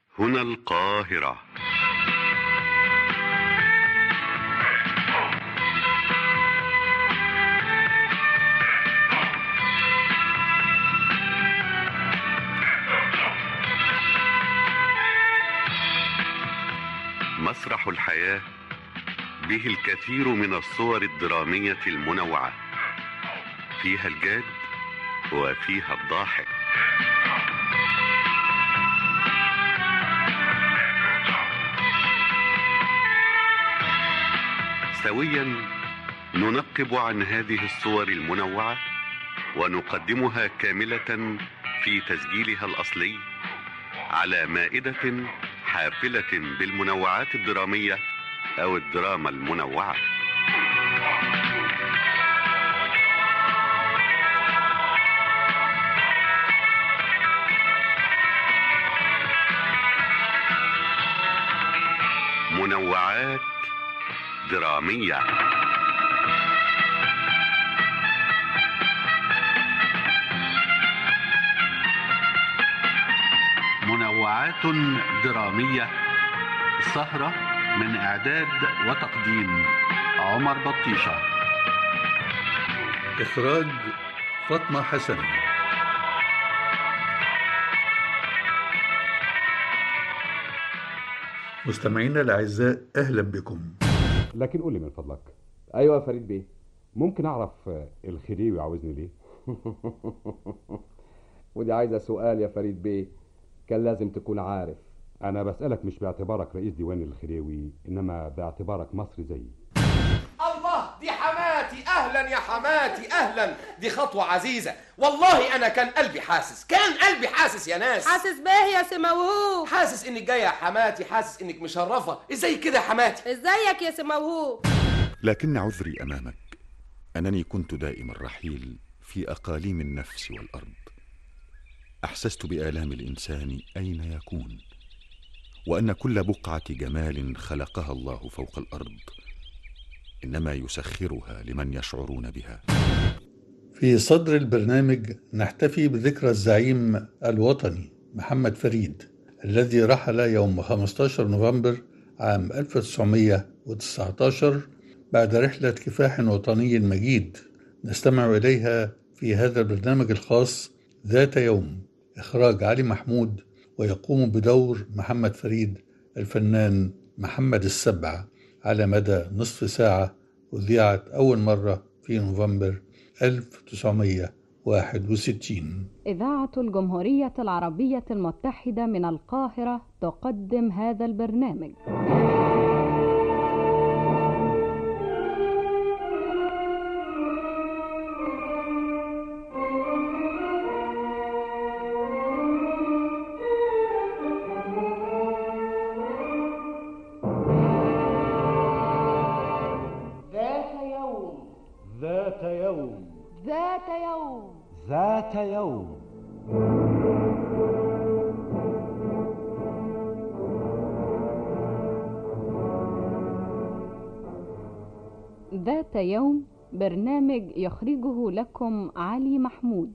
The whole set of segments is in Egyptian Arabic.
هنا القاهرة مسرح الحياة به الكثير من الصور الدرامية المنوعة فيها الجاد وفيها الضاحك سويا ننقب عن هذه الصور المنوعة ونقدمها كاملة في تسجيلها الأصلي على مائدة حافلة بالمنوعات الدرامية أو الدراما المنوعة منوعات درامية منوعات درامية سهرة من إعداد وتقديم عمر بطيشة إخراج فاطمة حسن مستمعينا الأعزاء أهلا بكم لكن قول لي من فضلك ايوه يا فريد بيه ممكن اعرف آه، الخديوي عاوزني ليه ودي عايزه سؤال يا فريد بيه كان لازم تكون عارف انا بسالك مش باعتبارك رئيس ديوان الخديوي انما باعتبارك مصري زيي الله دي حماتي اهلا يا حماتي اهلا دي خطوه عزيزه والله انا كان قلبي حاسس كان قلبي حاسس يا ناس حاسس بيه يا سي موهوب حاسس انك جايه يا حماتي حاسس انك مشرفه ازاي كده يا حماتي ازيك يا سي موهوب لكن عذري امامك انني كنت دائم الرحيل في اقاليم النفس والارض احسست بالام الانسان اين يكون وان كل بقعه جمال خلقها الله فوق الارض انما يسخرها لمن يشعرون بها في صدر البرنامج نحتفي بذكرى الزعيم الوطني محمد فريد الذي رحل يوم 15 نوفمبر عام 1919 بعد رحلة كفاح وطني مجيد نستمع إليها في هذا البرنامج الخاص ذات يوم إخراج علي محمود ويقوم بدور محمد فريد الفنان محمد السبع على مدى نصف ساعة أذيعت أول مرة في نوفمبر 1961 إذاعة الجمهورية العربية المتحدة من القاهرة تقدم هذا البرنامج ذات يوم ذات يوم ذات يوم ذات يوم ذات يوم برنامج يخرجه لكم علي محمود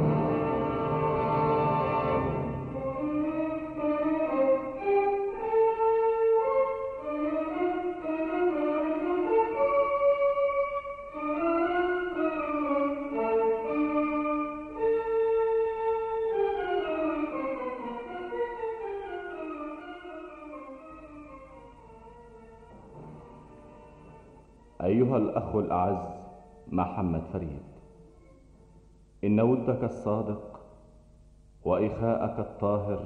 أيها الأخ الأعز محمد فريد إن ودك الصادق وإخاءك الطاهر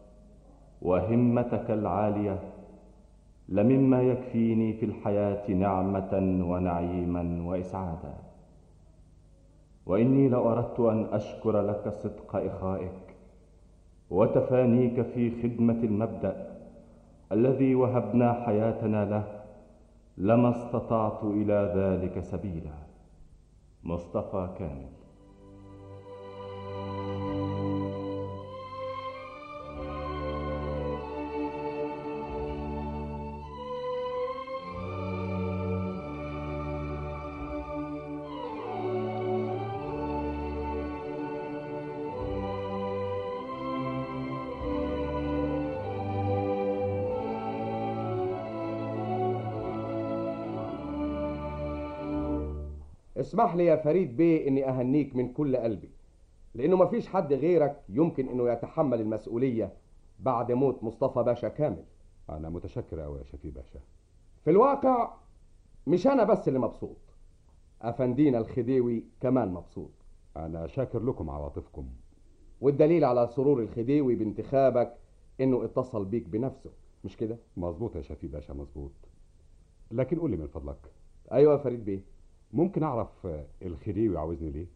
وهمتك العالية لمما يكفيني في الحياة نعمة ونعيما وإسعادا وإني لو أردت أن أشكر لك صدق إخائك وتفانيك في خدمة المبدأ الذي وهبنا حياتنا له لما استطعت إلى ذلك سبيلا مصطفى كامل اسمح لي يا فريد بيه اني اهنيك من كل قلبي لانه مفيش حد غيرك يمكن انه يتحمل المسؤوليه بعد موت مصطفى باشا كامل انا متشكر قوي يا شفيق باشا في الواقع مش انا بس اللي مبسوط افندينا الخديوي كمان مبسوط انا شاكر لكم عواطفكم والدليل على سرور الخديوي بانتخابك انه اتصل بيك بنفسه مش كده مظبوط يا شفيق باشا مظبوط لكن قول لي من فضلك ايوه يا فريد بيه ممكن اعرف الخديوي عاوزني ليه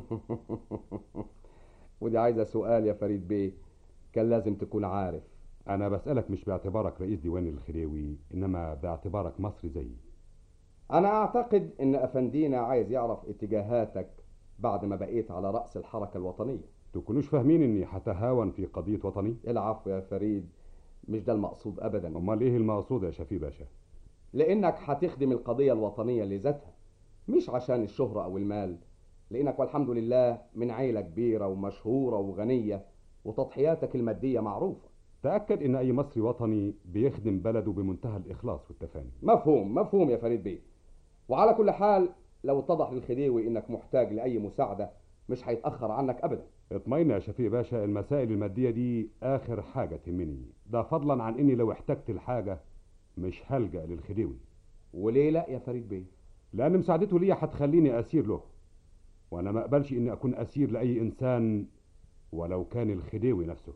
ودي عايزه سؤال يا فريد بيه كان لازم تكون عارف انا بسالك مش باعتبارك رئيس ديوان الخديوي انما باعتبارك مصري زيي انا اعتقد ان افندينا عايز يعرف اتجاهاتك بعد ما بقيت على راس الحركه الوطنيه تكونوش فاهمين اني هتهاون في قضيه وطني العفو يا فريد مش ده المقصود ابدا امال ايه المقصود يا شفيق باشا لانك هتخدم القضيه الوطنيه لذاتها مش عشان الشهره او المال لانك والحمد لله من عيله كبيره ومشهوره وغنيه وتضحياتك الماديه معروفه تاكد ان اي مصري وطني بيخدم بلده بمنتهى الاخلاص والتفاني مفهوم مفهوم يا فريد بيه وعلى كل حال لو اتضح للخديوي انك محتاج لاي مساعده مش هيتاخر عنك ابدا اطمئن يا شفيق باشا المسائل الماديه دي اخر حاجه تهمني ده فضلا عن اني لو احتجت الحاجه مش هلجا للخديوي وليه لا يا فريد بيه لان مساعدته ليا هتخليني اسير له وانا ما اقبلش اني اكون اسير لاي انسان ولو كان الخديوي نفسه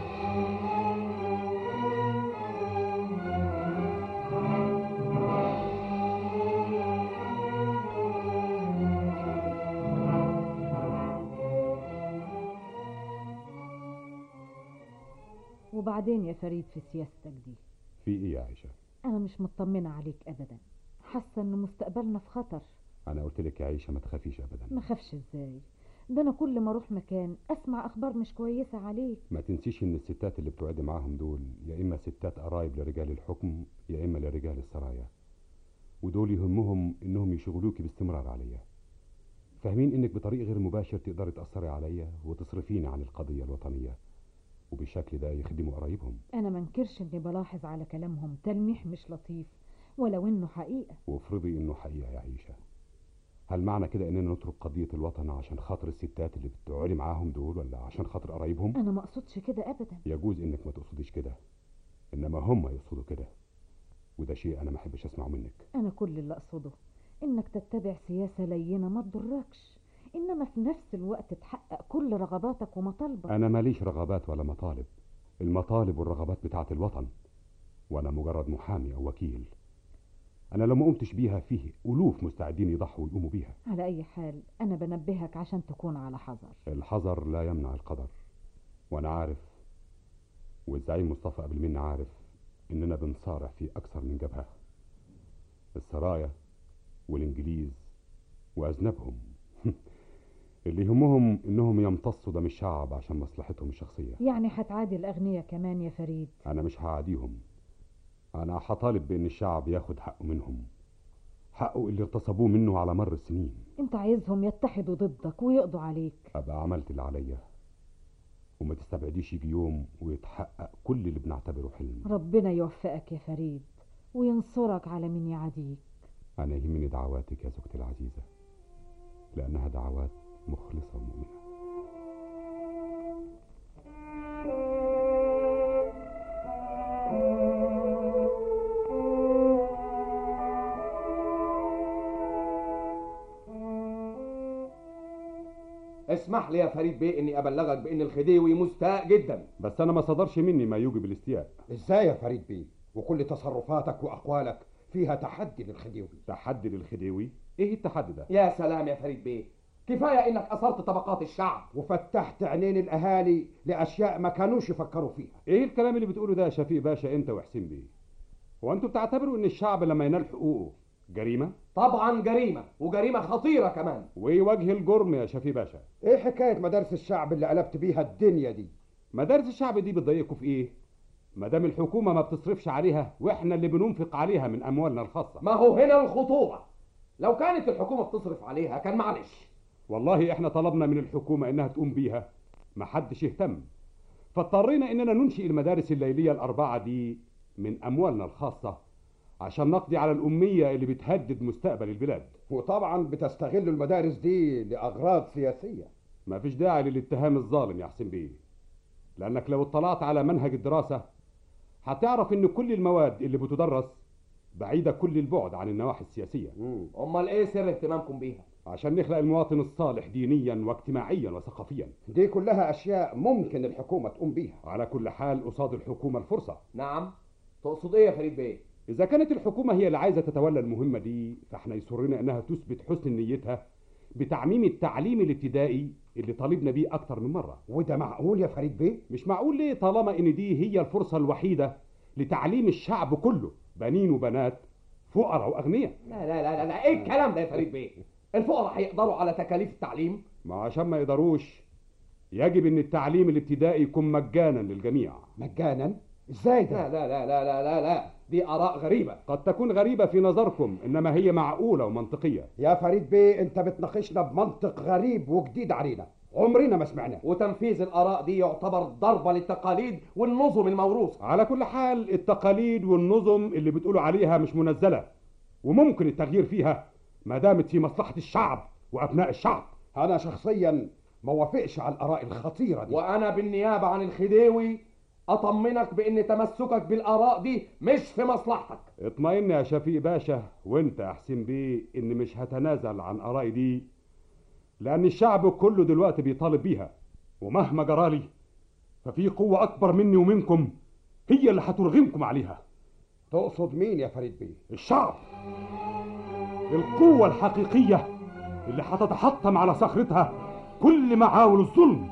وبعدين يا فريد في سياستك دي في ايه يا عائشه انا مش مطمنه عليك ابدا حاسه ان مستقبلنا في خطر انا قلت لك يا عائشه ما تخافيش ابدا ما خافش ازاي ده انا كل ما اروح مكان اسمع اخبار مش كويسه عليك ما تنسيش ان الستات اللي بتقعدي معاهم دول يا اما ستات قرايب لرجال الحكم يا اما لرجال السرايا ودول يهمهم انهم يشغلوكي باستمرار عليا فاهمين انك بطريق غير مباشر تقدري تاثري عليا وتصرفيني عن القضيه الوطنيه وبالشكل ده يخدموا قرايبهم انا منكرش اني بلاحظ على كلامهم تلميح مش لطيف ولو انه حقيقه وافرضي انه حقيقه يا عيشه هل معنى كده اننا نترك قضيه الوطن عشان خاطر الستات اللي بتقعدي معاهم دول ولا عشان خاطر قرايبهم انا ما اقصدش كده ابدا يجوز انك ما تقصديش كده انما هم يقصدوا كده وده شيء انا ما احبش اسمعه منك انا كل اللي اقصده انك تتبع سياسه لينه ما تضركش انما في نفس الوقت تحقق كل رغباتك ومطالبك انا ماليش رغبات ولا مطالب المطالب والرغبات بتاعه الوطن وانا مجرد محامي او وكيل انا لو ما قمتش بيها فيه الوف مستعدين يضحوا ويقوموا بيها على اي حال انا بنبهك عشان تكون على حذر الحذر لا يمنع القدر وانا عارف والزعيم مصطفى قبل مني عارف اننا بنصارع في اكثر من جبهه السرايا والانجليز واذنبهم اللي يهمهم انهم يمتصوا دم الشعب عشان مصلحتهم الشخصيه يعني هتعادي الاغنياء كمان يا فريد انا مش هعاديهم انا هطالب بان الشعب ياخد حقه منهم حقه اللي اغتصبوه منه على مر السنين انت عايزهم يتحدوا ضدك ويقضوا عليك ابقى عملت اللي عليا وما تستبعديش يجي يوم ويتحقق كل اللي بنعتبره حلم ربنا يوفقك يا فريد وينصرك على من يعاديك انا يهمني دعواتك يا زوجتي العزيزه لانها دعوات مخلصه ومؤمنه اسمح لي يا فريد بيه اني ابلغك بان الخديوي مستاء جدا بس انا ما صدرش مني ما يوجب الاستياء ازاي يا فريد بيه وكل تصرفاتك واقوالك فيها تحدي للخديوي تحدي للخديوي ايه التحدي ده يا سلام يا فريد بيه كفايه انك اثرت طبقات الشعب وفتحت عينين الاهالي لاشياء ما كانوش يفكروا فيها ايه الكلام اللي بتقوله ده يا شفيق باشا انت وحسين بيه هو انتوا بتعتبروا ان الشعب لما ينال حقوقه جريمه طبعا جريمه وجريمه خطيره كمان وايه وجه الجرم يا شفيق باشا ايه حكايه مدارس الشعب اللي قلبت بيها الدنيا دي مدارس الشعب دي بتضايقكم في ايه ما دام الحكومه ما بتصرفش عليها واحنا اللي بننفق عليها من اموالنا الخاصه ما هو هنا الخطوره لو كانت الحكومه بتصرف عليها كان معلش والله احنا طلبنا من الحكومه انها تقوم بيها ما حدش يهتم فاضطرينا اننا ننشئ المدارس الليليه الاربعه دي من اموالنا الخاصه عشان نقضي على الأمية اللي بتهدد مستقبل البلاد وطبعا بتستغل المدارس دي لأغراض سياسية مفيش داعي للاتهام الظالم يا حسين بيه لأنك لو اطلعت على منهج الدراسة هتعرف إن كل المواد اللي بتدرس بعيدة كل البعد عن النواحي السياسية امال ايه سر اهتمامكم بيها عشان نخلق المواطن الصالح دينيا واجتماعيا وثقافيا دي كلها أشياء ممكن الحكومة تقوم بيها على كل حال قصاد الحكومة الفرصة نعم تقصد ايه يا فريد بيه إذا كانت الحكومة هي اللي عايزة تتولى المهمة دي فاحنا يسرنا إنها تثبت حسن نيتها بتعميم التعليم الابتدائي اللي طالبنا بيه أكتر من مرة وده معقول يا فريد بيه؟ مش معقول ليه طالما إن دي هي الفرصة الوحيدة لتعليم الشعب كله بنين وبنات فقراء وأغنياء لا لا لا لا ايه الكلام ده يا فريد بيه الفقراء هيقدروا على تكاليف التعليم ما عشان ما يقدروش يجب إن التعليم الابتدائي يكون مجانا للجميع مجانا؟ ازاي لا لا لا لا لا لا لا دي اراء غريبه قد تكون غريبة في نظركم إنما هي معقولة ومنطقية يا فريد بيه انت بتناقشنا بمنطق غريب وجديد علينا عمرنا ما سمعناه وتنفيذ الاراء دي يعتبر ضربه للتقاليد والنظم الموروثه على كل حال التقاليد والنظم اللي بتقولوا عليها مش منزلة وممكن التغيير فيها ما دامت في مصلحة الشعب وأبناء الشعب انا شخصيا ما وافقش على الاراء الخطيره دي وانا بالنيابه عن الخديوي اطمنك بان تمسكك بالاراء دي مش في مصلحتك اطمئن يا شفيق باشا وانت يا حسين بيه ان مش هتنازل عن ارائي دي لان الشعب كله دلوقتي بيطالب بيها ومهما جرالي ففي قوة اكبر مني ومنكم هي اللي هترغمكم عليها تقصد مين يا فريد بيه الشعب القوة الحقيقية اللي هتتحطم على صخرتها كل معاول الظلم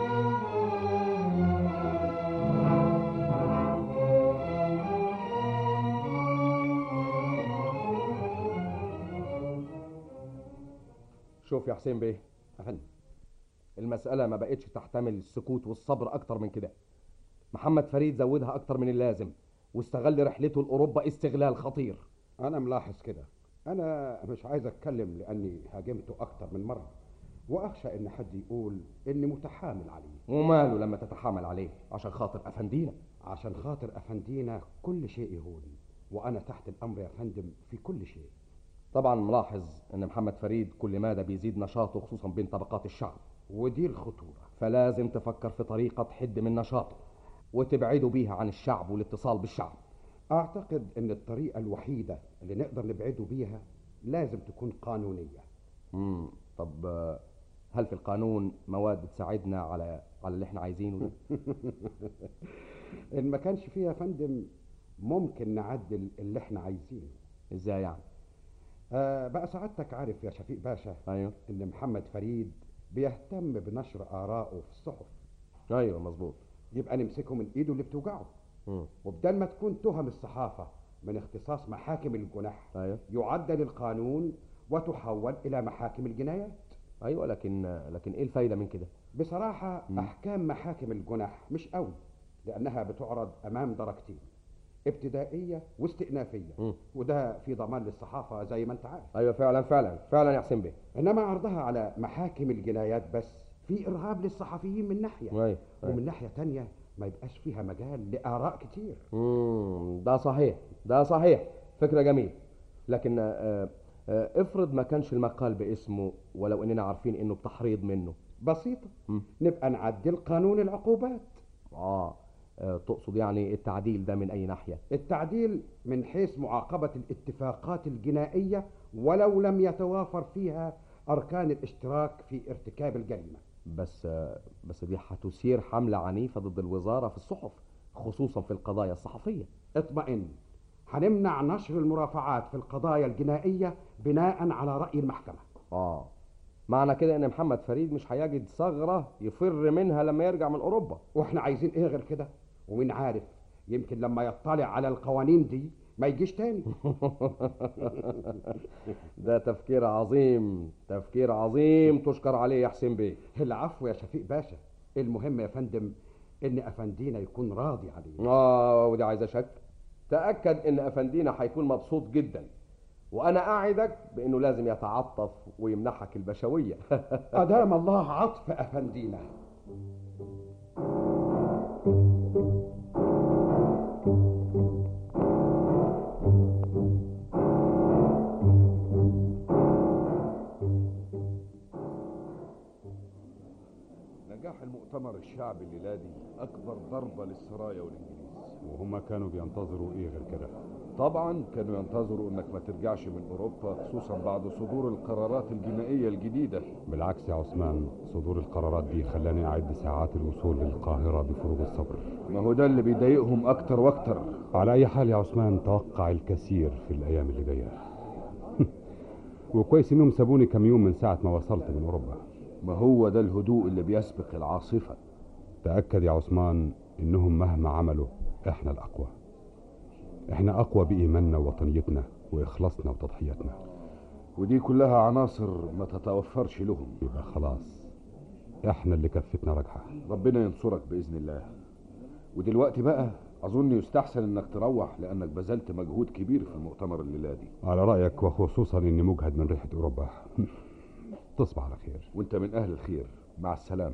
شوف يا حسين بيه أفندم المسألة ما بقتش تحتمل السكوت والصبر أكتر من كده محمد فريد زودها أكتر من اللازم واستغل رحلته لأوروبا استغلال خطير انا ملاحظ كده انا مش عايز اتكلم لاني هاجمته اكتر من مره واخشى ان حد يقول اني متحامل عليه وماله لما تتحامل عليه عشان خاطر أفندينا عشان خاطر افندينا كل شيء يهون وانا تحت الامر يا فندم في كل شيء طبعا ملاحظ ان محمد فريد كل مادة بيزيد نشاطه خصوصا بين طبقات الشعب ودي الخطوره فلازم تفكر في طريقة تحد من نشاطه وتبعده بيها عن الشعب والاتصال بالشعب اعتقد ان الطريقه الوحيده اللي نقدر نبعده بيها لازم تكون قانونيه امم طب آه، هل في القانون مواد تساعدنا على على اللي احنا عايزينه ده؟ ان ما كانش فيها يا فندم ممكن نعدل اللي احنا عايزينه ازاي يعني آه بقى سعادتك عارف يا شفيق باشا ايوه ان محمد فريد بيهتم بنشر ارائه في الصحف ايوه مظبوط يبقى نمسكه من ايده اللي بتوجعه مم. وبدل ما تكون تهم الصحافه من اختصاص محاكم الجنح ايوه يعدل القانون وتحول الى محاكم الجنايات ايوه لكن لكن ايه الفايده من كده بصراحه مم. احكام محاكم الجنح مش قوي لانها بتعرض امام درجتين ابتدائيه واستئنافيه مم. وده في ضمان للصحافه زي ما انت عارف ايوه فعلا فعلا فعلا يا حسين بيه انما عرضها على محاكم الجنايات بس في ارهاب للصحفيين من ناحيه ايوه ومن أيوة. ناحيه تانية ما يبقاش فيها مجال لاراء كتير امم ده صحيح ده صحيح فكره جميله لكن آه، آه، افرض ما كانش المقال باسمه ولو اننا عارفين انه بتحريض منه بسيطه مم. نبقى نعدل قانون العقوبات اه آه، تقصد يعني التعديل ده من اي ناحيه التعديل من حيث معاقبه الاتفاقات الجنائيه ولو لم يتوافر فيها اركان الاشتراك في ارتكاب الجريمه بس آه، بس دي هتثير حمله عنيفه ضد الوزاره في الصحف خصوصا في القضايا الصحفيه اطمئن هنمنع نشر المرافعات في القضايا الجنائيه بناء على راي المحكمه اه معنى كده ان محمد فريد مش هيجد ثغره يفر منها لما يرجع من اوروبا واحنا عايزين ايه غير كده ومين عارف يمكن لما يطلع على القوانين دي ما يجيش تاني ده تفكير عظيم تفكير عظيم تشكر عليه يا حسين بيه العفو يا شفيق باشا المهم يا فندم ان افندينا يكون راضي عليه اه ودي عايزه شك تاكد ان افندينا هيكون مبسوط جدا وانا اعدك بانه لازم يتعطف ويمنحك البشويه ادام الله عطف افندينا اكبر ضربه للسرايا والانجليز وهم كانوا بينتظروا ايه غير كده طبعا كانوا ينتظروا انك ما ترجعش من اوروبا خصوصا بعد صدور القرارات الجنائيه الجديده بالعكس يا عثمان صدور القرارات دي خلاني اعد ساعات الوصول للقاهره بفروغ الصبر ما هو ده اللي بيضايقهم اكتر واكتر على اي حال يا عثمان توقع الكثير في الايام اللي جايه وكويس انهم سابوني كم يوم من ساعه ما وصلت من اوروبا ما هو ده الهدوء اللي بيسبق العاصفه تاكد يا عثمان انهم مهما عملوا احنا الاقوى احنا اقوى بايماننا ووطنيتنا واخلاصنا وتضحياتنا ودي كلها عناصر ما تتوفرش لهم يبقى خلاص احنا اللي كفتنا راجحه ربنا ينصرك باذن الله ودلوقتي بقى اظن يستحسن انك تروح لانك بذلت مجهود كبير في المؤتمر الليله دي على رايك وخصوصا اني مجهد من ريحه اوروبا تصبح على خير وانت من اهل الخير مع السلامه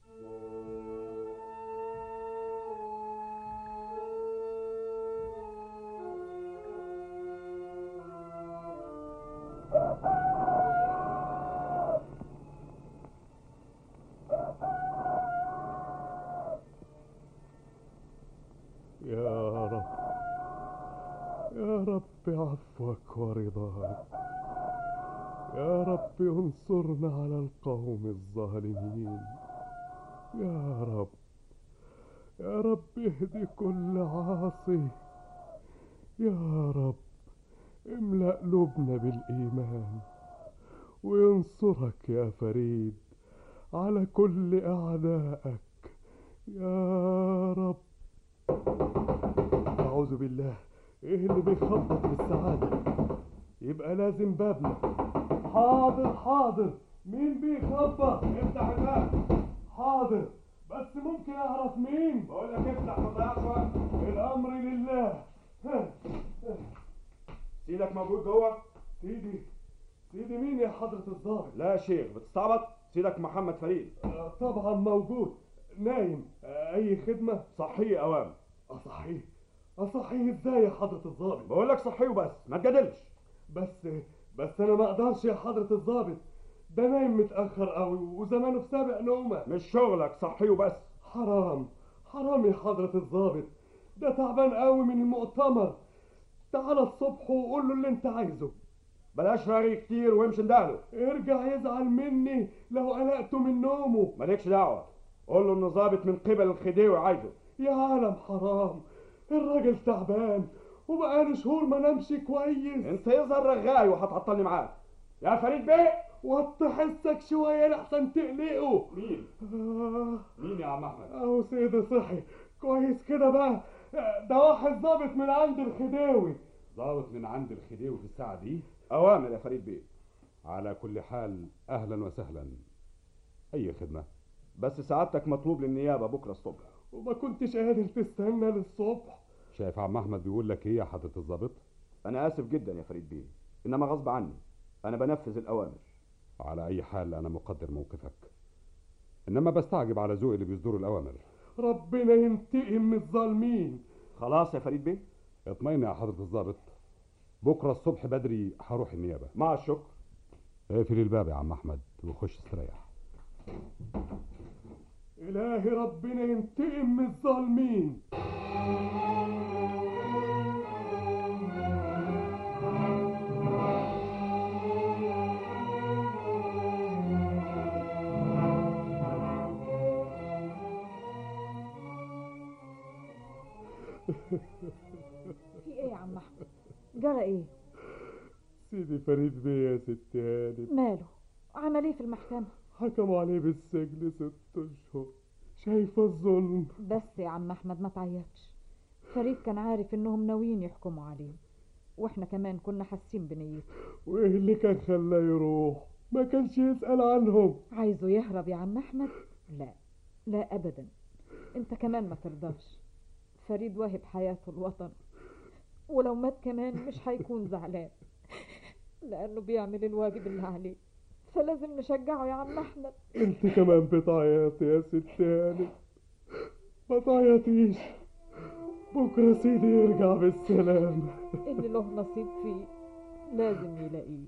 يا رب يا رب عفوك ورضاك يا رب انصرنا على القوم الظالمين يا رب يا رب اهدي كل عاصي يا رب املأ قلوبنا بالإيمان وينصرك يا فريد على كل أعدائك يا رب أعوذ بالله إيه اللي بيخبط بالسعادة يبقى لازم بابنا حاضر حاضر مين بيخبط افتح الباب حاضر بس ممكن أعرف مين بقول لك افتح ما تضيعش وقت الأمر لله سيدك موجود جوه سيدي سيدي مين يا حضرة الضابط لا يا شيخ بتستعبط سيدك محمد فريد آه، طبعا موجود نايم آه، أي خدمة صحيه اوامر أصحيه أصحيه إزاي يا حضرة الضابط بقول لك صحيه وبس ما تجادلش بس بس أنا ما أقدرش يا حضرة الضابط ده نايم متأخر قوي وزمانه في سابق نومة مش شغلك صحيه وبس حرام حرام يا حضرة الضابط ده تعبان قوي من المؤتمر تعال الصبح وقول له اللي انت عايزه بلاش رغي كتير وامشي ندهله ارجع يزعل مني لو قلقته من نومه مالكش دعوه قول له انه ظابط من قبل الخديوي عايزه يا عالم حرام الراجل تعبان وبقاله شهور ما نامش كويس انت يظهر رغاي وهتعطلني معاك يا فريد بيه وطي حسك شوية لحسن تقلقه مين آه مين يا عم احمد أهو سيدي صحي كويس كده بقى ده واحد ظابط من عند الخديوي ضابط من عند الخديوي في الساعه دي اوامر يا فريد بيه على كل حال اهلا وسهلا اي خدمه بس سعادتك مطلوب للنيابه بكره الصبح وما كنتش قادر تستنى للصبح شايف عم احمد بيقول لك ايه يا حضره الضابط انا اسف جدا يا فريد بيه انما غصب عني انا بنفذ الاوامر على اي حال انا مقدر موقفك انما بستعجب على ذوق اللي بيصدروا الاوامر ربنا ينتقم من الظالمين خلاص يا فريد بيه اطمئن يا حضره الضابط بكره الصبح بدري هروح النيابه مع الشكر اقفل الباب يا عم احمد وخش استريح إلهي ربنا ينتقم من الظالمين في ايه يا عم احمد جرى ايه سيدي فريد بيه يا ست هانم ماله عمل ايه في المحكمة حكموا عليه بالسجن ست اشهر شايفة الظلم بس يا عم احمد ما تعيطش فريد كان عارف انهم ناويين يحكموا عليه واحنا كمان كنا حاسين بنيته وايه اللي كان خلاه يروح ما كانش يسأل عنهم عايزه يهرب يا عم احمد لا لا ابدا انت كمان ما ترضاش فريد واهب حياته الوطن ولو مات كمان مش هيكون زعلان لانه بيعمل الواجب اللي عليه فلازم نشجعه يا عم احمد انت كمان بتعيطي يا ست هانم ما تعيطيش بكره سيدي يرجع بالسلام اللي له نصيب فيه لازم يلاقيه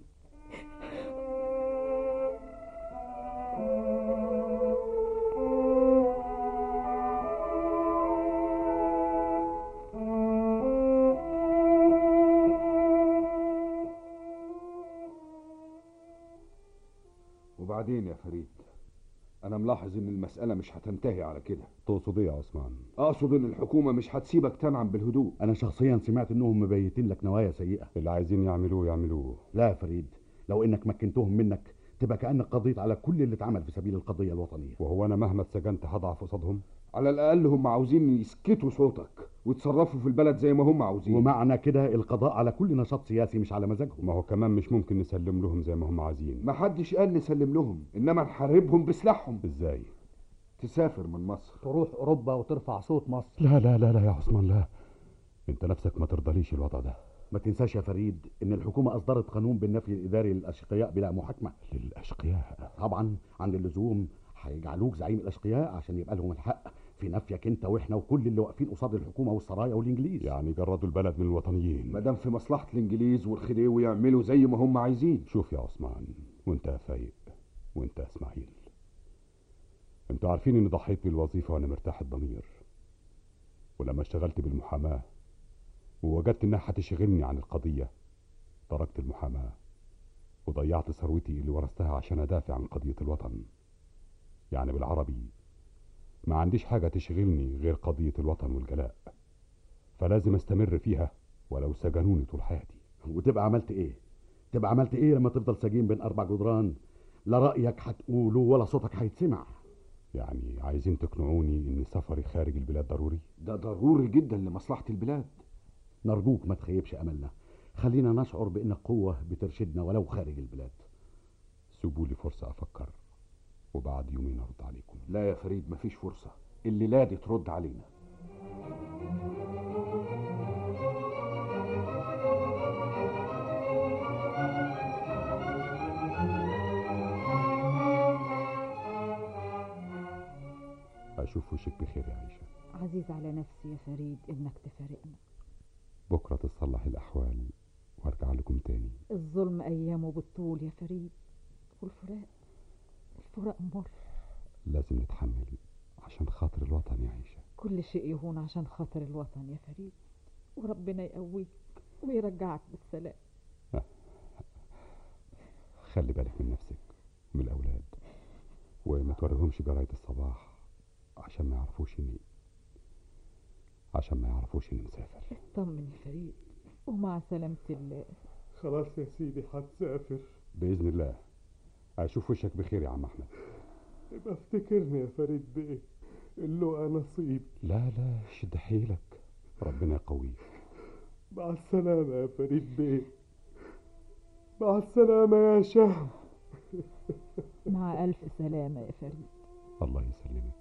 وبعدين يا فريد انا ملاحظ ان المسألة مش هتنتهي على كده تقصد ايه يا عثمان اقصد ان الحكومة مش هتسيبك تنعم بالهدوء انا شخصيا سمعت انهم مبيتين لك نوايا سيئة اللي عايزين يعملوه يعملوه لا يا فريد لو انك مكنتهم منك تبقى كأنك قضيت على كل اللي اتعمل في سبيل القضية الوطنية وهو انا مهما اتسجنت هضعف قصادهم على الاقل هم عاوزين يسكتوا صوتك ويتصرفوا في البلد زي ما هم عاوزين ومعنى كده القضاء على كل نشاط سياسي مش على مزاجهم ما هو كمان مش ممكن نسلم لهم زي ما هم عايزين ما حدش قال نسلم لهم انما نحاربهم بسلاحهم ازاي تسافر من مصر تروح اوروبا وترفع صوت مصر لا لا لا لا يا عثمان لا انت نفسك ما ترضليش الوضع ده ما تنساش يا فريد ان الحكومة اصدرت قانون بالنفي الاداري للاشقياء بلا محاكمة للاشقياء طبعا عند اللزوم هيجعلوك زعيم الاشقياء عشان يبقى لهم الحق في نفيك انت واحنا وكل اللي واقفين قصاد الحكومه والسرايا والانجليز يعني جردوا البلد من الوطنيين ما دام في مصلحه الانجليز والخديوي يعملوا زي ما هم عايزين شوف يا عثمان وانت يا فايق وانت يا اسماعيل انتوا عارفين اني ضحيت بالوظيفه وانا مرتاح الضمير ولما اشتغلت بالمحاماه ووجدت انها هتشغلني عن القضيه تركت المحاماه وضيعت ثروتي اللي ورثتها عشان ادافع عن قضيه الوطن يعني بالعربي ما عنديش حاجة تشغلني غير قضية الوطن والجلاء فلازم استمر فيها ولو سجنوني طول حياتي وتبقى عملت ايه تبقى عملت ايه لما تفضل سجين بين اربع جدران لا رأيك هتقوله ولا صوتك هيتسمع يعني عايزين تقنعوني ان سفري خارج البلاد ضروري ده ضروري جدا لمصلحة البلاد نرجوك ما تخيبش املنا خلينا نشعر بان قوة بترشدنا ولو خارج البلاد سيبوا لي فرصة افكر وبعد يومين ارد عليكم لا يا فريد مفيش فرصة الليلة دي ترد علينا اشوف وشك بخير يا عيشة عزيز على نفسي يا فريد انك تفارقنا بكرة تصلح الاحوال وارجع لكم تاني الظلم ايامه بالطول يا فريد والفراق الفراق مر لازم نتحمل عشان خاطر الوطن يا عيشة كل شيء يهون عشان خاطر الوطن يا فريد وربنا يقويك ويرجعك بالسلام خلي بالك من نفسك ومن الأولاد وما توريهمش جرايد الصباح عشان ما يعرفوش اني عشان ما يعرفوش اني مسافر اطمن يا فريد ومع سلامة الله خلاص يا سيدي هتسافر بإذن الله أشوف وشك بخير يا عم أحمد يبقى افتكرني يا فريد بيه اللقى نصيب لا لا شد حيلك ربنا يقويك مع السلامة يا فريد بيه مع السلامة يا شهم مع ألف سلامة يا فريد الله يسلمك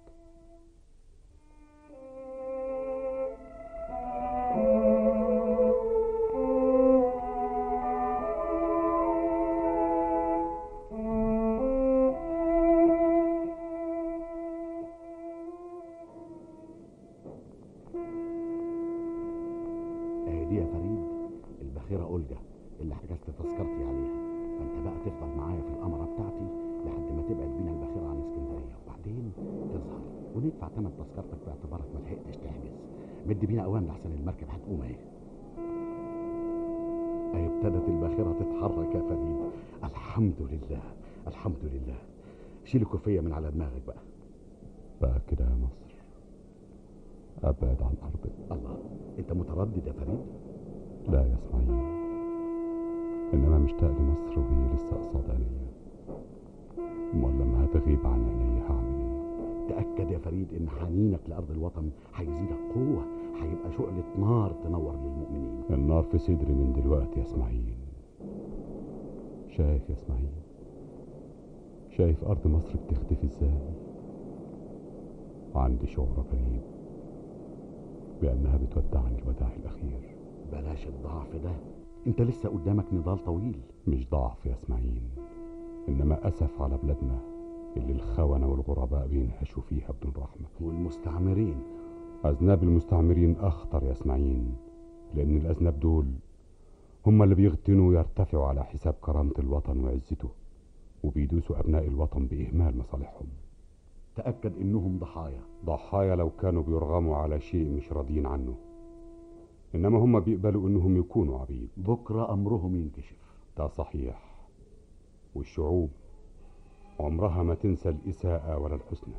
دي يا فريد البخيرة أولجا اللي حجزت تذكرتي عليها فانت بقى تفضل معايا في القمرة بتاعتي لحد ما تبعد بينا البخيرة عن اسكندرية وبعدين تظهر وندفع ثمن تذكرتك باعتبارك ما لحقتش تحجز مد بينا اوام لحسن المركب هتقوم اهي اهي ابتدت الباخرة تتحرك يا فريد الحمد لله الحمد لله شيل الكوفية من على دماغك بقى بقى كده يا مصر أبعد عن أرضك الله أنت متردد يا فريد؟ لا يا إسماعيل إنما مشتاق لمصر وهي لسه قصاد عينيا أمال لما هتغيب عن عينيا هعمل إيه؟ تأكد يا فريد إن حنينك لأرض الوطن هيزيدك قوة هيبقى شعلة نار تنور للمؤمنين النار في صدري من دلوقتي يا إسماعيل شايف يا إسماعيل شايف أرض مصر بتختفي إزاي عندي شعور غريب بأنها بتودعني الوداع الأخير بلاش الضعف ده انت لسه قدامك نضال طويل مش ضعف يا اسماعيل إنما أسف على بلادنا اللي الخونة والغرباء بينهشوا فيها بدون رحمة والمستعمرين أذناب المستعمرين أخطر يا اسماعيل لأن الأذناب دول هم اللي بيغتنوا ويرتفعوا على حساب كرامة الوطن وعزته وبيدوسوا أبناء الوطن بإهمال مصالحهم تأكد إنهم ضحايا ضحايا لو كانوا بيرغموا على شيء مش راضيين عنه إنما هم بيقبلوا إنهم يكونوا عبيد بكرة أمرهم ينكشف ده صحيح والشعوب عمرها ما تنسى الإساءة ولا الحسنى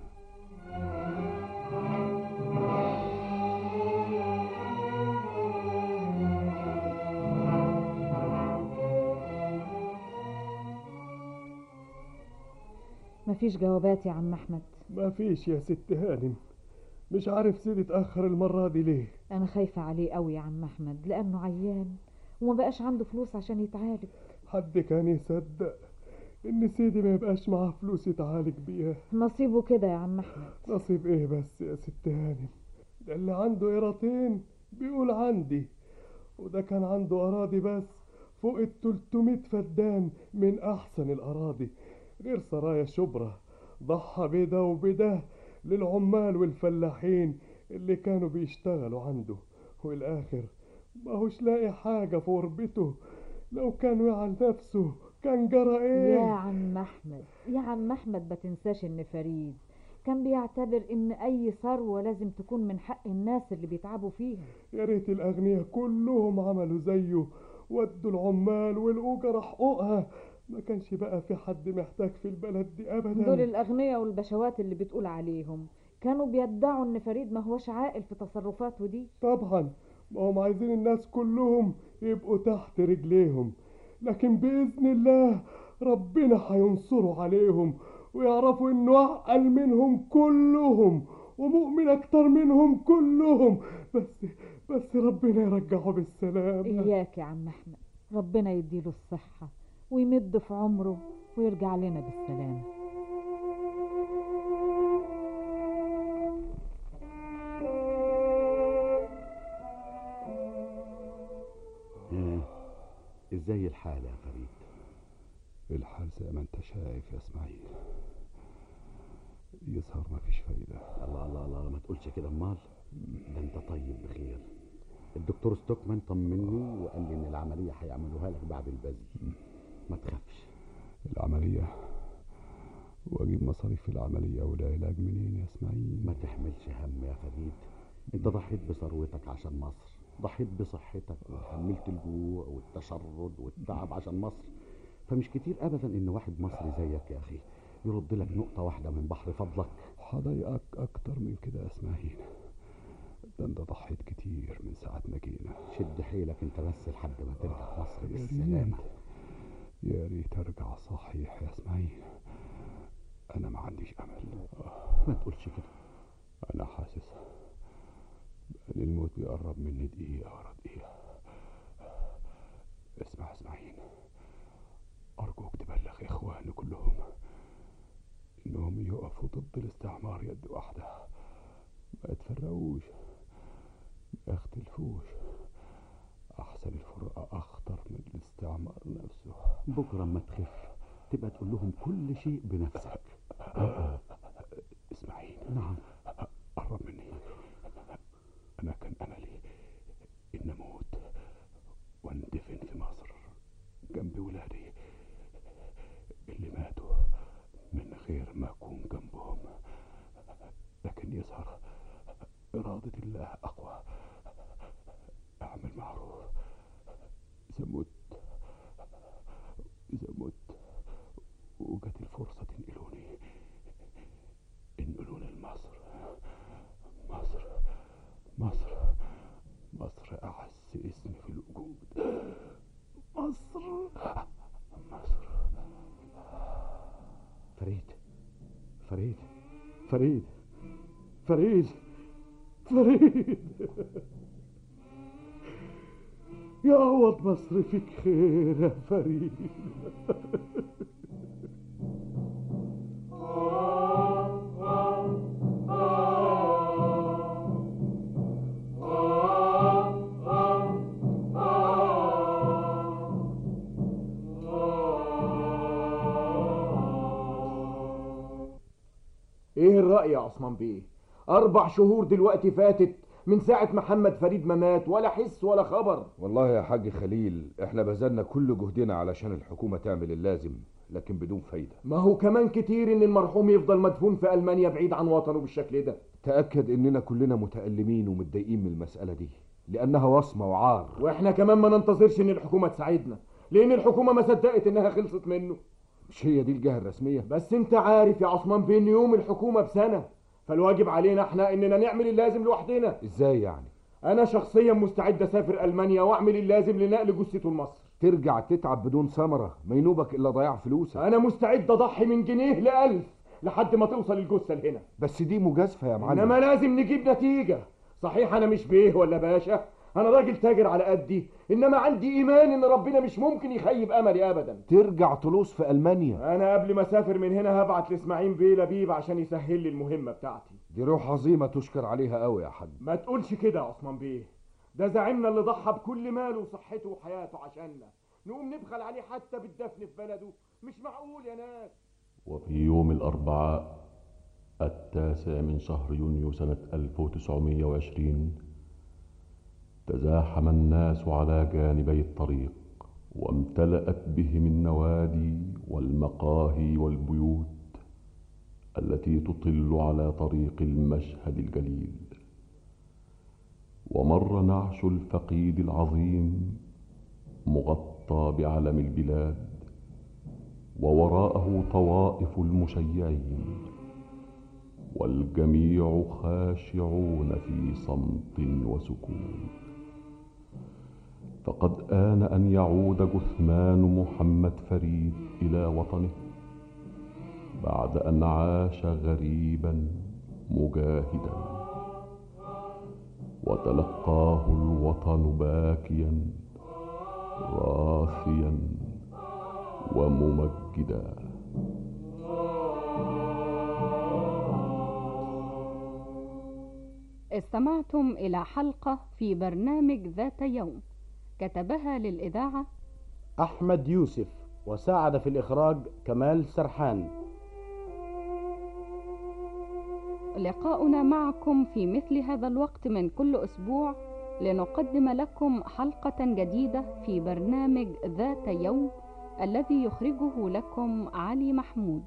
مفيش جوابات يا عم احمد ما فيش يا ست هانم مش عارف سيدي اتأخر المرة دي ليه انا خايفة عليه قوي يا عم احمد لانه عيان وما بقاش عنده فلوس عشان يتعالج حد كان يصدق ان سيدي ما يبقاش معاه فلوس يتعالج بيها نصيبه كده يا عم احمد نصيب ايه بس يا ست هانم ده اللي عنده قيراطين بيقول عندي وده كان عنده اراضي بس فوق ال 300 فدان من احسن الاراضي غير سرايا شبرا ضحى بده وبده للعمال والفلاحين اللي كانوا بيشتغلوا عنده والاخر ما هوش لاقي حاجة في غربته لو كان وعى نفسه كان جرى ايه يا عم احمد يا عم احمد ما تنساش ان فريد كان بيعتبر ان اي ثروة لازم تكون من حق الناس اللي بيتعبوا فيها يا ريت الاغنياء كلهم عملوا زيه ودوا العمال والاجر حقوقها ما كانش بقى في حد محتاج في البلد دي ابدا دول الاغنياء والبشوات اللي بتقول عليهم كانوا بيدعوا ان فريد ما هوش عاقل في تصرفاته دي طبعا ما هم عايزين الناس كلهم يبقوا تحت رجليهم لكن بإذن الله ربنا هينصره عليهم ويعرفوا انه اعقل منهم كلهم ومؤمن اكتر منهم كلهم بس بس ربنا يرجعه بالسلامة اياك يا عم احمد ربنا يديله الصحة ويمد في عمره ويرجع لنا بالسلامة إيه، ازاي الحال يا فريد الحال زي ما انت شايف يا اسماعيل يظهر ما فيش فايدة الله الله الله ما تقولش كده امال ده انت طيب بخير الدكتور ستوكمان طمني وقال لي ان العمليه هيعملوها لك بعد البذل ما تخافش العملية واجيب مصاريف العملية والعلاج منين يا اسماعيل ما تحملش هم يا فريد انت ضحيت بثروتك عشان مصر ضحيت بصحتك وحملت الجوع والتشرد والتعب عشان مصر فمش كتير ابدا ان واحد مصري زيك يا اخي يرد لك نقطه واحده من بحر فضلك هضايقك اكتر من كده يا اسماعيل ده انت ضحيت كتير من ساعة ما جينا شد حيلك انت بس لحد ما ترجع مصر يا ريت بالسلامه يا ريت ارجع صحيح يا اسماعيل انا ما عنديش امل ما تقولش كده انا حاسس ان الموت بيقرب مني دقيقة ورا دقيقة اسمع اسماعيل ارجوك تبلغ اخواني كلهم انهم يقفوا ضد الاستعمار يد واحدة ما يتفرقوش ما يختلفوش احسن الفرقة اخطر من الاستعمار نفسه بكره اما تخف تبقى تقول لهم كل شيء بنفسك اسماعيل نعم قرب مني انا كان املي ان اموت واندفن في مصر جنب ولادي اللي ماتوا من غير ما اكون جنبهم لكن يظهر إرادة الله أقوى أعمل معروف إذا مت إذا مت وجت الفرصة تنقلوني انقلوني لمصر مصر مصر مصر أعز اسم في الوجود مصر مصر فريد فريد فريد فريد فريد يعوض مصر فيك خير يا فريد ايه الرأي يا عثمان بيه اربع شهور دلوقتي فاتت من ساعة محمد فريد ما مات ولا حس ولا خبر والله يا حاج خليل احنا بذلنا كل جهدنا علشان الحكومة تعمل اللازم لكن بدون فايدة ما هو كمان كتير ان المرحوم يفضل مدفون في المانيا بعيد عن وطنه بالشكل ده تأكد اننا كلنا متألمين ومتضايقين من المسألة دي لانها وصمة وعار واحنا كمان ما ننتظرش ان الحكومة تساعدنا لان الحكومة ما صدقت انها خلصت منه مش هي دي الجهه الرسميه بس انت عارف يا عثمان بيه ان يوم الحكومه بسنه فالواجب علينا احنا اننا نعمل اللازم لوحدنا ازاي يعني انا شخصيا مستعد اسافر المانيا واعمل اللازم لنقل جثته لمصر ترجع تتعب بدون ثمره ما ينوبك الا ضياع فلوسك انا مستعد اضحي من جنيه لألف لحد ما توصل الجثه لهنا بس دي مجازفه يا معلم انما لازم نجيب نتيجه صحيح انا مش بيه ولا باشا انا راجل تاجر على قدي انما عندي ايمان ان ربنا مش ممكن يخيب املي ابدا ترجع تلوص في المانيا انا قبل ما اسافر من هنا هبعت لاسماعيل بيه لبيب عشان يسهل لي المهمه بتاعتي دي روح عظيمه تشكر عليها قوي يا حاج ما تقولش كده يا عثمان بيه ده زعيمنا اللي ضحى بكل ماله وصحته وحياته عشاننا نقوم نبخل عليه حتى بالدفن في بلده مش معقول يا ناس وفي يوم الأربعاء التاسع من شهر يونيو سنة 1920 تزاحم الناس على جانبي الطريق وامتلأت بهم النوادي والمقاهي والبيوت التي تطل على طريق المشهد الجليل ومر نعش الفقيد العظيم مغطى بعلم البلاد ووراءه طوائف المشيعين والجميع خاشعون في صمت وسكون فقد آن أن يعود جثمان محمد فريد إلى وطنه بعد أن عاش غريبا مجاهدا وتلقاه الوطن باكيا راثيا وممجدا استمعتم إلى حلقة في برنامج ذات يوم كتبها للإذاعة أحمد يوسف وساعد في الإخراج كمال سرحان لقاؤنا معكم في مثل هذا الوقت من كل أسبوع لنقدم لكم حلقة جديدة في برنامج ذات يوم الذي يخرجه لكم علي محمود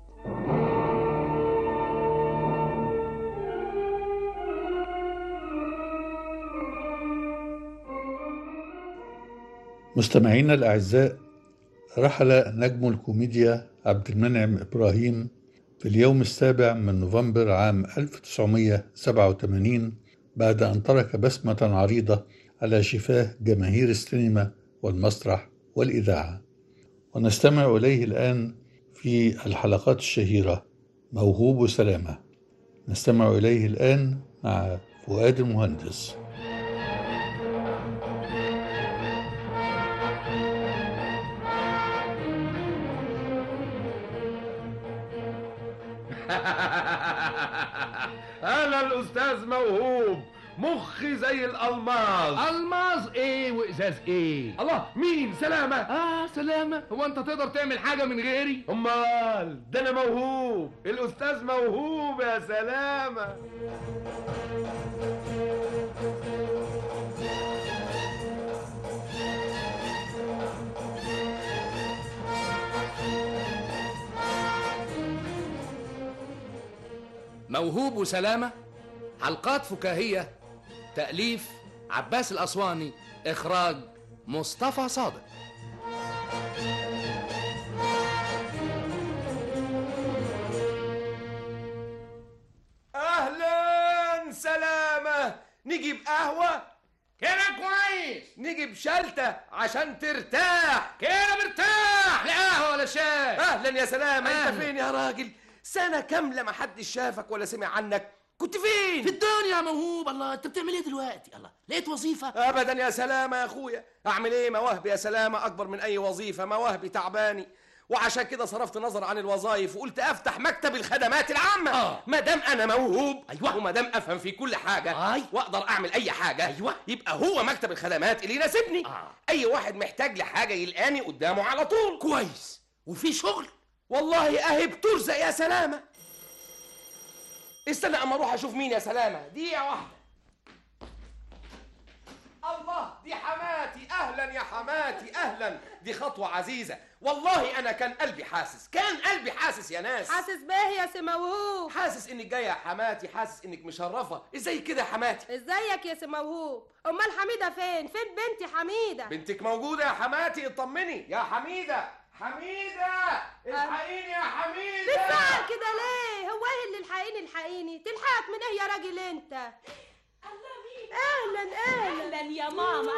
مستمعينا الأعزاء رحل نجم الكوميديا عبد المنعم إبراهيم في اليوم السابع من نوفمبر عام 1987 بعد أن ترك بسمة عريضة على شفاه جماهير السينما والمسرح والإذاعة ونستمع إليه الآن في الحلقات الشهيرة موهوب سلامة نستمع إليه الآن مع فؤاد المهندس انا الاستاذ موهوب مخي زي الالماس الماس ايه وازاز ايه الله مين سلامة اه سلامة هو انت تقدر تعمل حاجة من غيري امال ده انا موهوب الاستاذ موهوب يا سلامة موهوب وسلامة حلقات فكاهية تأليف عباس الأسواني إخراج مصطفى صادق اهلا سلامة نجيب قهوة كده كويس نجيب شلتة عشان ترتاح كده مرتاح لا قهوة ولا شاي اهلا يا سلامة انت أهلاً. فين يا راجل سنة كاملة ما حدش شافك ولا سمع عنك كنت فين في الدنيا يا موهوب الله انت بتعمل ايه دلوقتي الله لقيت وظيفة ابدا يا سلامة يا اخويا اعمل ايه مواهبي يا سلامة اكبر من اي وظيفة مواهبي تعباني وعشان كده صرفت نظر عن الوظائف وقلت افتح مكتب الخدمات العامة آه. ما دام انا موهوب أيوة. وما دام افهم في كل حاجة أي. واقدر اعمل اي حاجة أيوة. يبقى هو مكتب الخدمات اللي يناسبني آه. اي واحد محتاج لحاجة يلقاني قدامه على طول كويس وفي شغل والله اهي بترزق يا سلامة استنى اما اروح اشوف مين يا سلامة دقيقة واحدة الله دي حماتي اهلا يا حماتي اهلا دي خطوة عزيزة والله انا كان قلبي حاسس كان قلبي حاسس يا ناس حاسس بيه يا سي موهوب حاسس انك جاية يا حماتي حاسس انك مشرفة ازاي كده يا حماتي ازيك يا سي موهوب امال حميده فين فين بنتي حميده بنتك موجودة يا حماتي اطمني يا حميدة حميده الحقيني يا حميده بتزعل كده ليه هو ايه اللي الحقيني الحقيني تلحقك من ايه يا راجل انت اهلا اهلا اهلا يا ماما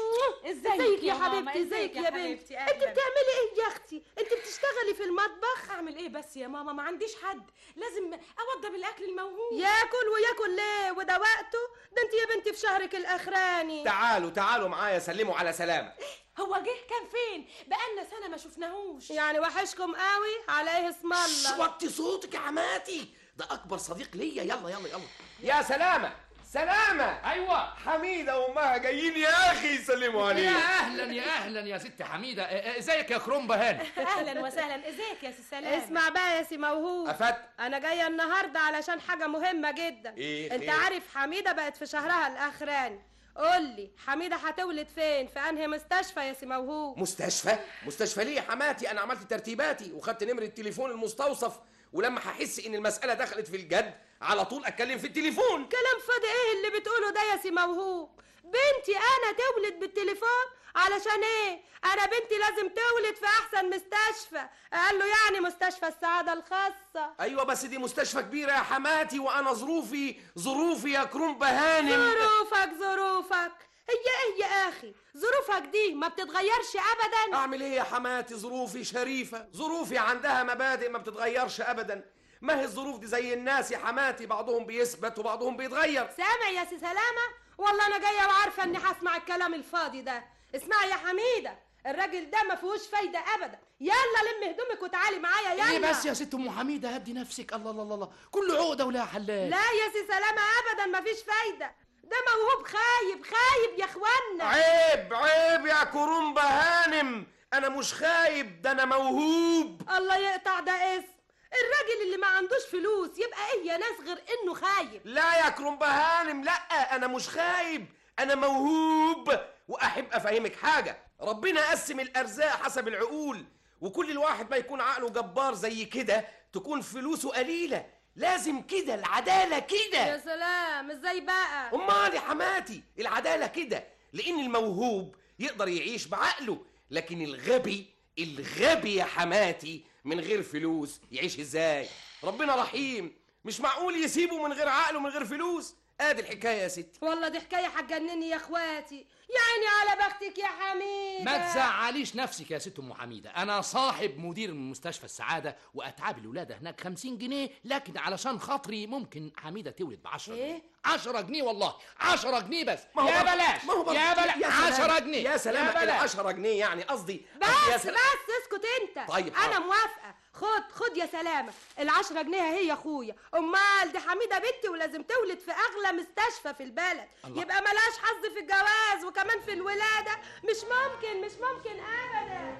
ازيك يا ماما؟ حبيبتي ازيك يا بنتي حبيبتي؟ انت أهلاً. بتعملي ايه يا اختي انت بتشتغلي في المطبخ اعمل ايه بس يا ماما ما عنديش حد لازم اوضب الاكل الموهوب ياكل وياكل ليه وده وقته ده انت يا بنتي في شهرك الاخراني تعالوا تعالوا معايا سلموا على سلامه هو جه كان فين بقالنا سنه ما شفناهوش يعني وحشكم قوي على ايه اسم الله وطي صوتك يا حماتي ده اكبر صديق ليا يلا يلا يلا يا سلامه سلامه ايوه حميده وامها جايين يا اخي يسلموا يا عليك اهلا يا اهلا يا ست حميده إيه- إيه، ازيك يا كرومبا هاني اهلا وسهلا ازيك يا سي سلام اسمع بقى يا سي موهوب أفت انا جايه النهارده علشان حاجه مهمه جدا إيه انت خير؟ عارف حميده بقت في شهرها الاخراني قول لي حميده هتولد فين في انهي مستشفى يا سي موهوب مستشفى مستشفى ليه يا حماتي انا عملت ترتيباتي وخدت نمره التليفون المستوصف ولما هحس ان المساله دخلت في الجد على طول اتكلم في التليفون كلام فاضي ايه اللي بتقوله ده يا سي موهوب بنتي انا تولد بالتليفون علشان ايه انا بنتي لازم تولد في احسن مستشفى قال له يعني مستشفى السعاده الخاصه ايوه بس دي مستشفى كبيره يا حماتي وانا ظروفي ظروفي يا كرومبا هانم ظروفك ظروفك هي ايه يا اخي ظروفك دي ما بتتغيرش ابدا اعمل ايه يا حماتي ظروفي شريفه ظروفي عندها مبادئ ما بتتغيرش ابدا ما هي الظروف دي زي الناس يا حماتي بعضهم بيثبت وبعضهم بيتغير سامع يا سي سلامه والله انا جايه وعارفه اني هسمع الكلام الفاضي ده اسمعي يا حميده الراجل ده ما فيهوش فايده ابدا يلا لم هدومك وتعالي معايا يلا ايه بس يا ست ام حميده هدي نفسك الله الله الله الله كل عقده ولها حلال لا يا سي سلامه ابدا ما فيش فايده ده موهوب خايب خايب يا اخوانا عيب عيب يا كرومبا هانم انا مش خايب ده انا موهوب الله يقطع ده اسم الراجل اللي ما عندوش فلوس يبقى ايه يا ناس غير انه خايب لا يا كرومبا هانم لا انا مش خايب انا موهوب واحب افهمك حاجه ربنا قسم الارزاق حسب العقول وكل الواحد ما يكون عقله جبار زي كده تكون فلوسه قليله لازم كده العداله يا كده سلام ازاي بقى امال يا حماتي العداله كده لان الموهوب يقدر يعيش بعقله لكن الغبي الغبي يا حماتي من غير فلوس يعيش ازاي ربنا رحيم مش معقول يسيبه من غير عقله من غير فلوس ادي الحكايه يا ستي والله دي حكايه هتجنني يا اخواتي يا عيني على بختك يا حميده ما تزعليش نفسك يا ست ام حميده انا صاحب مدير من مستشفى السعاده واتعاب الولاده هناك 50 جنيه لكن علشان خاطري ممكن حميده تولد ب 10 جنيه 10 جنيه والله 10 جنيه بس ما هو يا برضه- بلاش ما هو برضه- يا بلاش يا سلام، 10 جنيه يا سلام ال بلاش 10 جنيه يعني قصدي قصدي يا بس سلام. بس اسكت انت طيب، انا حاضر. موافقه خد خد يا سلامه العشرة جنيه هي يا اخويا امال دي حميده بنتي ولازم تولد في اغلى مستشفى في البلد الله. يبقى ملهاش حظ في الجواز وكمان في الولاده مش ممكن مش ممكن ابدا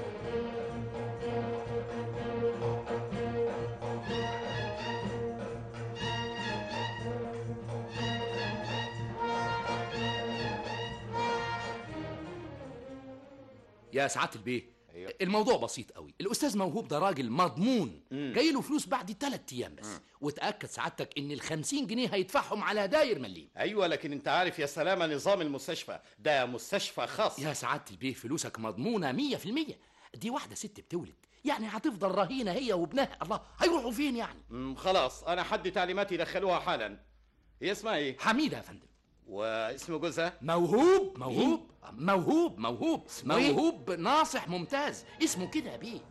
يا سعاده البيه الموضوع بسيط قوي الاستاذ موهوب ده راجل مضمون جاي له فلوس بعد ثلاث ايام بس وتاكد سعادتك ان ال 50 جنيه هيدفعهم على داير مليم ايوه لكن انت عارف يا سلامه نظام المستشفى ده مستشفى خاص يا سعاده البيه فلوسك مضمونه 100% دي واحده ست بتولد يعني هتفضل رهينه هي وابنها الله هيروحوا فين يعني مم، خلاص انا حد تعليماتي يدخلوها حالا هي اسمها ايه حميده يا فندم واسم جوزها موهوب موهوب موهوب موهوب اسمه إيه؟ موهوب ناصح ممتاز اسمه كده يا بيه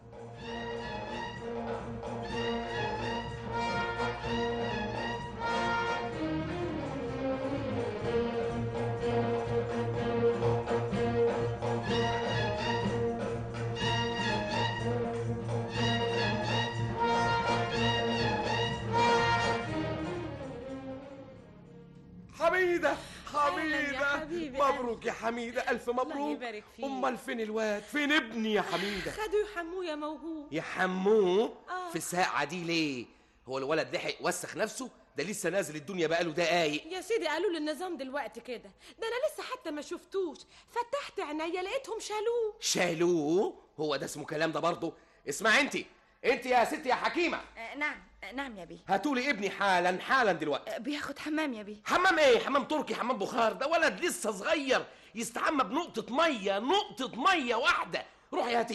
حميده أهلاً يا حميده حبيبي، مبروك يا حميده الف مبروك يبارك فيك. امال فين الواد فين ابني يا حميده خدوا يحموه يا موهوب يحموه آه. في الساعه دي ليه هو الولد لحق وسخ نفسه ده لسه نازل الدنيا بقاله دقايق يا سيدي قالوا لي النظام دلوقتي كده ده انا لسه حتى ما شفتوش فتحت عينيا لقيتهم شالوه شالوه هو ده اسمه كلام ده برضه اسمع انت انت يا ست يا حكيمه آه، نعم آه، نعم يا بيه هاتولي ابني حالا حالا دلوقتي آه، بياخد حمام يا بيه حمام ايه حمام تركي حمام بخار ده ولد لسه صغير يستحمى بنقطة مية نقطة مية واحدة روحي هاتيه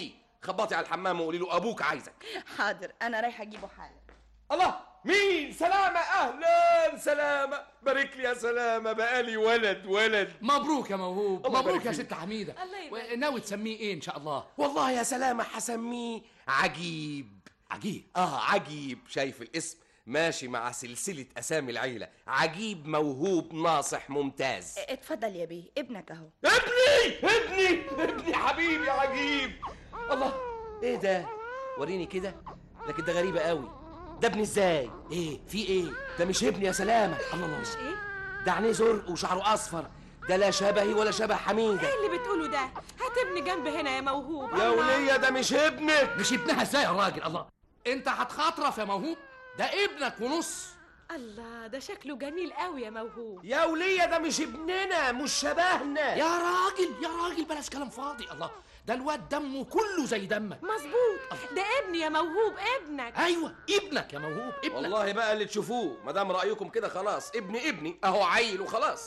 خبطي على الحمام وقولي له ابوك عايزك حاضر انا رايحه اجيبه حالا الله مين سلامة اهلا سلامة بارك لي يا سلامة بقالي ولد ولد مبروك يا موهوب الله مبروك يبارك يا فيك. ست حميده الله يبارك ناوي تسميه ايه ان شاء الله والله يا سلامة هسميه عجيب عجيب اه عجيب شايف الاسم ماشي مع سلسلة أسامي العيلة عجيب موهوب ناصح ممتاز اتفضل يا بيه ابنك اهو ابني ابني ابني حبيبي عجيب الله ايه ده وريني كده لكن ده غريبة قوي ده ابني ازاي ايه في ايه ده مش ابني يا سلامة الله الله مش ايه ده عينيه زرق وشعره اصفر ده لا شبهي ولا شبه حميدة ايه اللي بتقوله ده هات ابني جنب هنا يا موهوب يا الله. ولية ده مش ابنك مش ابنها ازاي يا راجل الله انت هتخاطرف يا موهوب ده ابنك ونص الله ده شكله جميل قوي يا موهوب يا ولية ده مش ابننا مش شبهنا يا راجل يا راجل بلاش كلام فاضي الله ده الواد دمه كله زي دمك مظبوط ده ابني يا موهوب ابنك ايوه ابنك يا موهوب ابنك والله بقى اللي تشوفوه ما دام رأيكم كده خلاص ابني ابني اهو عيل وخلاص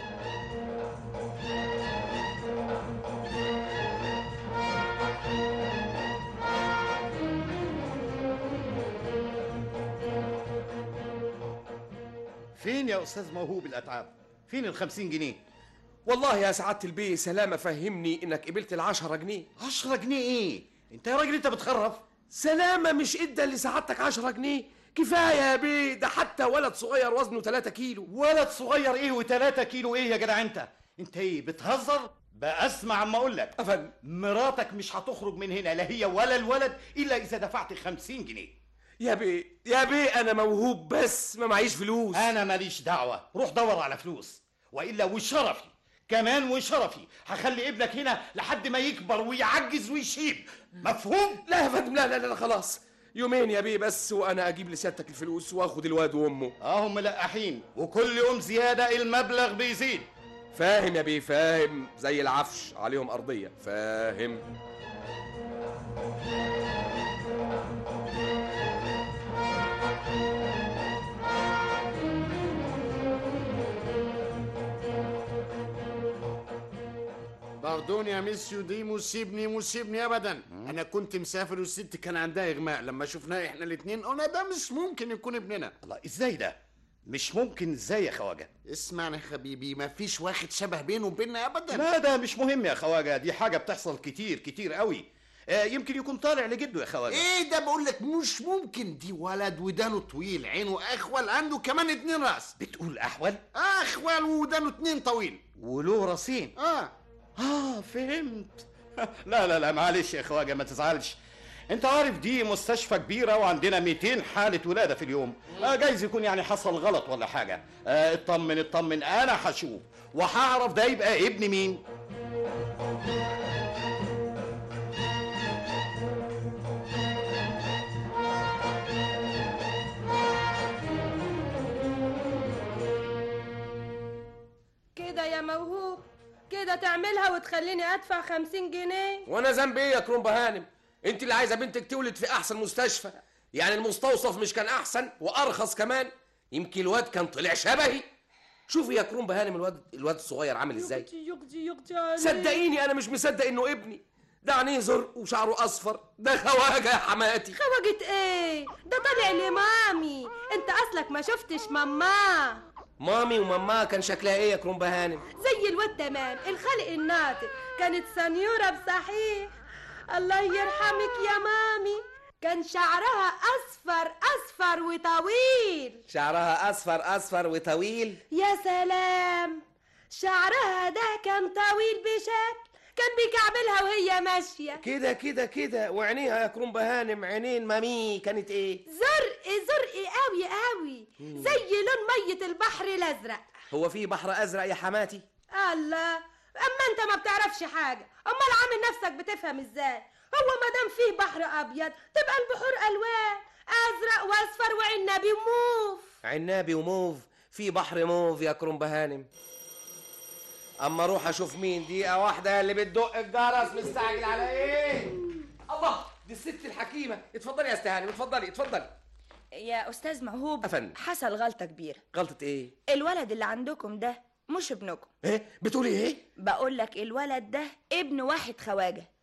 فين يا استاذ موهوب الاتعاب فين الخمسين جنيه والله يا سعادة البيه سلامة فهمني انك قبلت العشرة جنيه عشرة جنيه ايه انت يا راجل انت بتخرف سلامة مش ادى لسعادتك عشرة جنيه كفاية يا بيه ده حتى ولد صغير وزنه 3 كيلو ولد صغير ايه وتلاتة كيلو ايه يا جدع انت انت ايه بتهزر بقى اسمع عما اقول لك افندم مراتك مش هتخرج من هنا لا هي ولا الولد الا اذا دفعت خمسين جنيه يا بيه يا بيه انا موهوب بس ما معيش فلوس انا ماليش دعوه روح دور على فلوس والا وشرفي كمان وشرفي هخلي ابنك هنا لحد ما يكبر ويعجز ويشيب مفهوم لا يا فندم لا لا لا خلاص يومين يا بيه بس وانا اجيب لسيادتك الفلوس واخد الواد وامه اه هم ملقحين وكل يوم زياده المبلغ بيزيد فاهم يا بيه فاهم زي العفش عليهم ارضيه فاهم باردون يا ميسيو دي مصيبني مصيبني ابدا انا كنت مسافر والست كان عندها اغماء لما شفناه احنا الاتنين قلنا ده مش ممكن يكون ابننا الله ازاي ده مش ممكن ازاي يا خواجه اسمعني يا حبيبي مفيش واحد شبه بينه وبيننا ابدا لا ده مش مهم يا خواجه دي حاجه بتحصل كتير كتير قوي آه يمكن يكون طالع لجده يا خواجه ايه ده بقول لك مش ممكن دي ولد ودانه طويل عينه اخول عنده كمان اتنين راس بتقول احول اخول ودانه اتنين طويل وله راسين اه اه فهمت لا لا لا معلش يا خواجه ما تزعلش انت عارف دي مستشفى كبيره وعندنا 200 حاله ولاده في اليوم آه جايز يكون يعني حصل غلط ولا حاجه آه اطمن اطمن انا هشوف وهعرف ده يبقى ابن مين كده يا موهوب كده تعملها وتخليني ادفع خمسين جنيه وانا ذنبي ايه يا كرومبا هانم انت اللي عايزه بنتك تولد في احسن مستشفى يعني المستوصف مش كان احسن وارخص كمان يمكن الواد كان طلع شبهي شوفي يا كرومبا هانم الواد الواد الصغير عامل ازاي يقضي يقضي يقضي عليك. صدقيني انا مش مصدق انه ابني ده عينيه زرق وشعره اصفر ده خواجه يا حماتي خواجة ايه ده طالع لمامي انت اصلك ما شفتش ماما مامي وماما كان شكلها ايه يا كرومبا هانم زي الواد تمام الخلق الناطق كانت سنيورة بصحيح الله يرحمك يا مامي كان شعرها اصفر اصفر وطويل شعرها اصفر اصفر وطويل يا سلام شعرها ده كان طويل بشكل كان بيكعبلها وهي ماشية كده كده كده وعينيها يا كرومبا هانم عينين مامي كانت ايه زرق زرق قوي قوي زي لون مية البحر الازرق هو في بحر ازرق يا حماتي الله اما انت ما بتعرفش حاجة امال عامل نفسك بتفهم ازاي هو ما دام فيه بحر ابيض تبقى البحور الوان ازرق واصفر وعنبي وموف عنابي وموف في بحر موف يا كرومبا هانم اما اروح اشوف مين دقيقه واحده اللي بتدق الجرس مستعجل على ايه الله دي الست الحكيمه اتفضلي يا استهاني اتفضلي اتفضلي يا استاذ موهوب أفندم. حصل غلطه كبيره غلطه ايه الولد اللي عندكم ده مش ابنكم ايه بتقولي ايه بقول لك الولد ده ابن واحد خواجه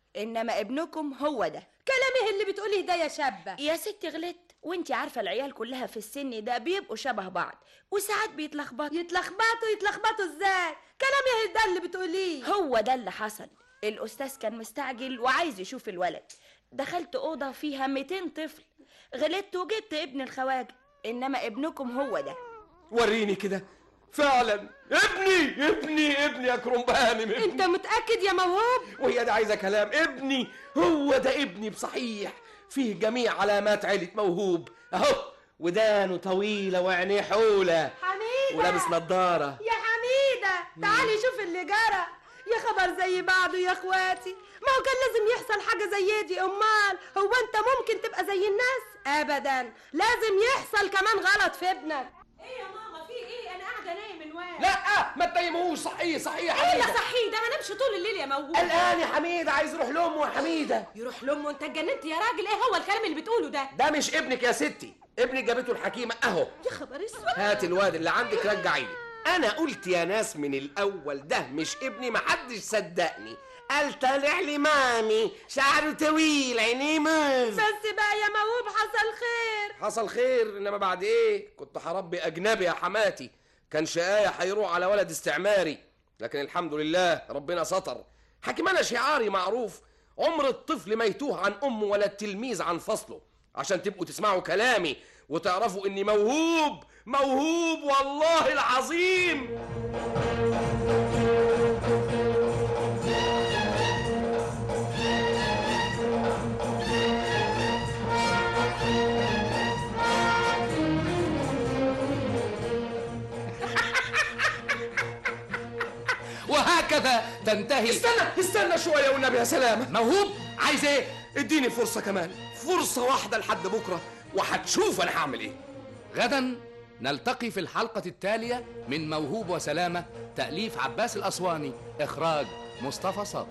انما ابنكم هو ده كلامي اللي بتقوليه ده يا شابه يا ستي غلطت وانتي عارفه العيال كلها في السن ده بيبقوا شبه بعض وساعات بيتلخبطوا يتلخبطوا يتلخبطوا ازاي كلامي ده اللي بتقوليه هو ده اللي حصل الاستاذ كان مستعجل وعايز يشوف الولد دخلت اوضه فيها 200 طفل غلطت وجبت ابن الخواجه انما ابنكم هو ده وريني كده فعلا ابني ابني ابني يا كرنباني ابني. انت متاكد يا موهوب وهي ده عايزه كلام ابني هو ده ابني بصحيح فيه جميع علامات عيلة موهوب اهو ودانه طويلة وعينيه حولة حميده ولابس نظارة يا حميده تعالي شوف اللي جرى يا خبر زي بعضه يا اخواتي ما هو كان لازم يحصل حاجه زي دي امال هو انت ممكن تبقى زي الناس ابدا لازم يحصل كمان غلط في ابنك ايه يا ماما في ايه انا قاعده نايم من وين لا ما تنيموش صحيح صحيح ايه اللي صحيح ده هنمشي طول الليل يا موهوب الان يا حميده عايز يروح لامه يا حميده يروح لامه انت اتجننت يا راجل ايه هو الكلام اللي بتقوله ده ده مش ابنك يا ستي ابنك جابته الحكيمه اهو يا خبر اسود هات الواد اللي عندك رجعي لي انا قلت يا ناس من الاول ده مش ابني محدش صدقني قال طالع لي مامي شعره طويل عينيه موز بس بقى يا موهوب حصل خير حصل خير انما بعد ايه كنت هربي اجنبي يا حماتي كان شقاية هيروح على ولد استعماري لكن الحمد لله ربنا ستر حكيم انا شعاري معروف عمر الطفل ما يتوه عن امه ولا التلميذ عن فصله عشان تبقوا تسمعوا كلامي وتعرفوا اني موهوب موهوب والله العظيم وهكذا تنتهي استنى استنى شويه والنبي يا سلامه موهوب عايز ايه اديني فرصه كمان فرصه واحده لحد بكره وهتشوف انا هعمل ايه غدا نلتقي في الحلقة التالية من موهوب وسلامة تأليف عباس الأسواني إخراج مصطفى صابر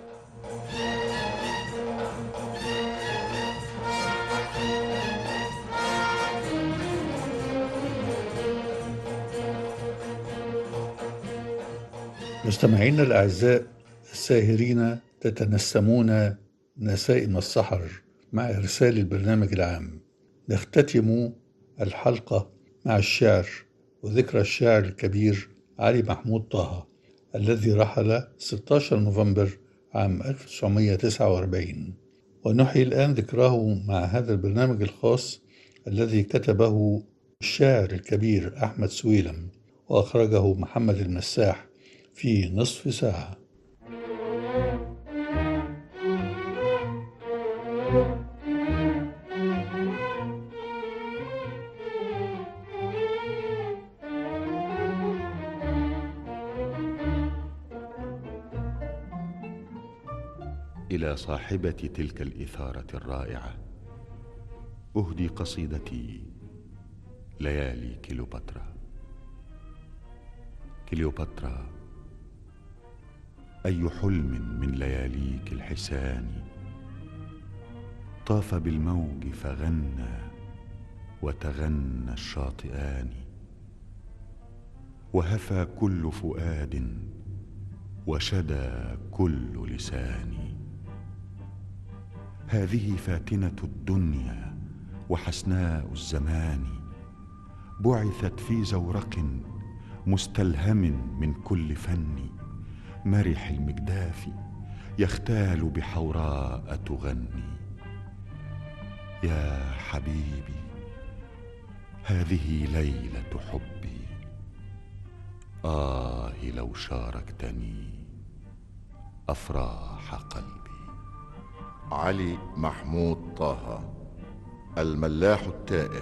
مستمعينا الأعزاء الساهرين تتنسمون نسائم السحر مع إرسال البرنامج العام نختتم الحلقة مع الشعر وذكرى الشاعر الكبير علي محمود طه الذي رحل 16 نوفمبر عام 1949 ونحيي الآن ذكراه مع هذا البرنامج الخاص الذي كتبه الشاعر الكبير أحمد سويلم وأخرجه محمد المساح في نصف ساعة إلى صاحبة تلك الإثارة الرائعة أهدي قصيدتي ليالي كليوباترا كليوباترا أي حلم من لياليك الحسان طاف بالموج فغنى وتغنى الشاطئان وهفى كل فؤاد وشدى كل لسان هذه فاتنه الدنيا وحسناء الزمان بعثت في زورق مستلهم من كل فن مرح المجداف يختال بحوراء تغني يا حبيبي هذه ليله حبي آه لو شاركتني أفراح قلبي علي محمود طه الملاح التائه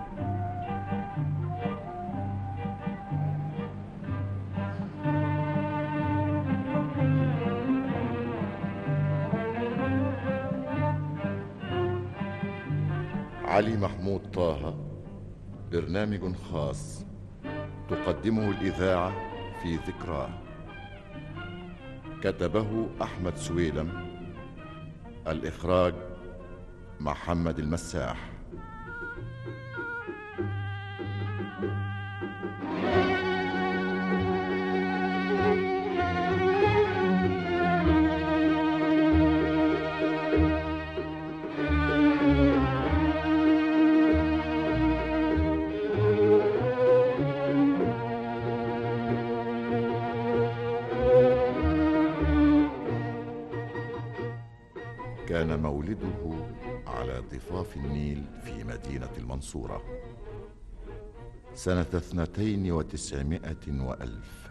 علي محمود طه برنامج خاص تقدمه الإذاعة في ذكراه كتبه أحمد سويلم الإخراج محمد المساح كان مولده على ضفاف النيل في مدينة المنصورة سنة اثنتين وتسعمائة وألف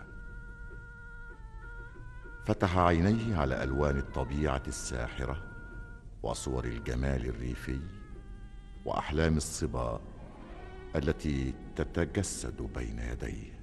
فتح عينيه على ألوان الطبيعة الساحرة وصور الجمال الريفي وأحلام الصبا التي تتجسد بين يديه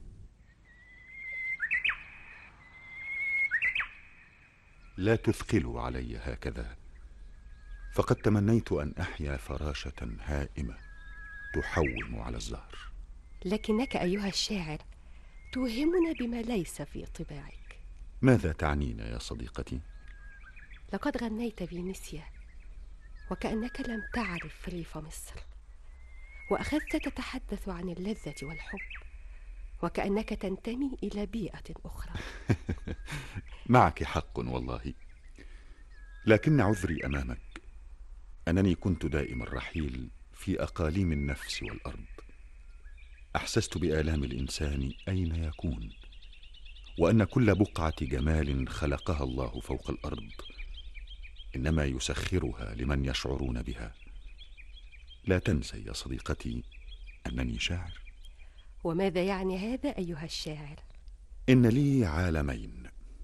لا تثقلوا علي هكذا فقد تمنيت ان احيا فراشه هائمه تحوم على الزهر لكنك أيها الشاعر توهمنا بما ليس في طباعك ماذا تعنين يا صديقتي لقد غنيت فينيسيا وكأنك لم تعرف ريف مصر وأخذت تتحدث عن اللذة والحب وكأنك تنتمي إلى بيئة أخرى معك حق والله لكن عذري امامك انني كنت دائم الرحيل في اقاليم النفس والارض احسست بالام الانسان اين يكون وان كل بقعه جمال خلقها الله فوق الارض انما يسخرها لمن يشعرون بها لا تنسي يا صديقتي انني شاعر وماذا يعني هذا أيها الشاعر؟ ان لي عالمين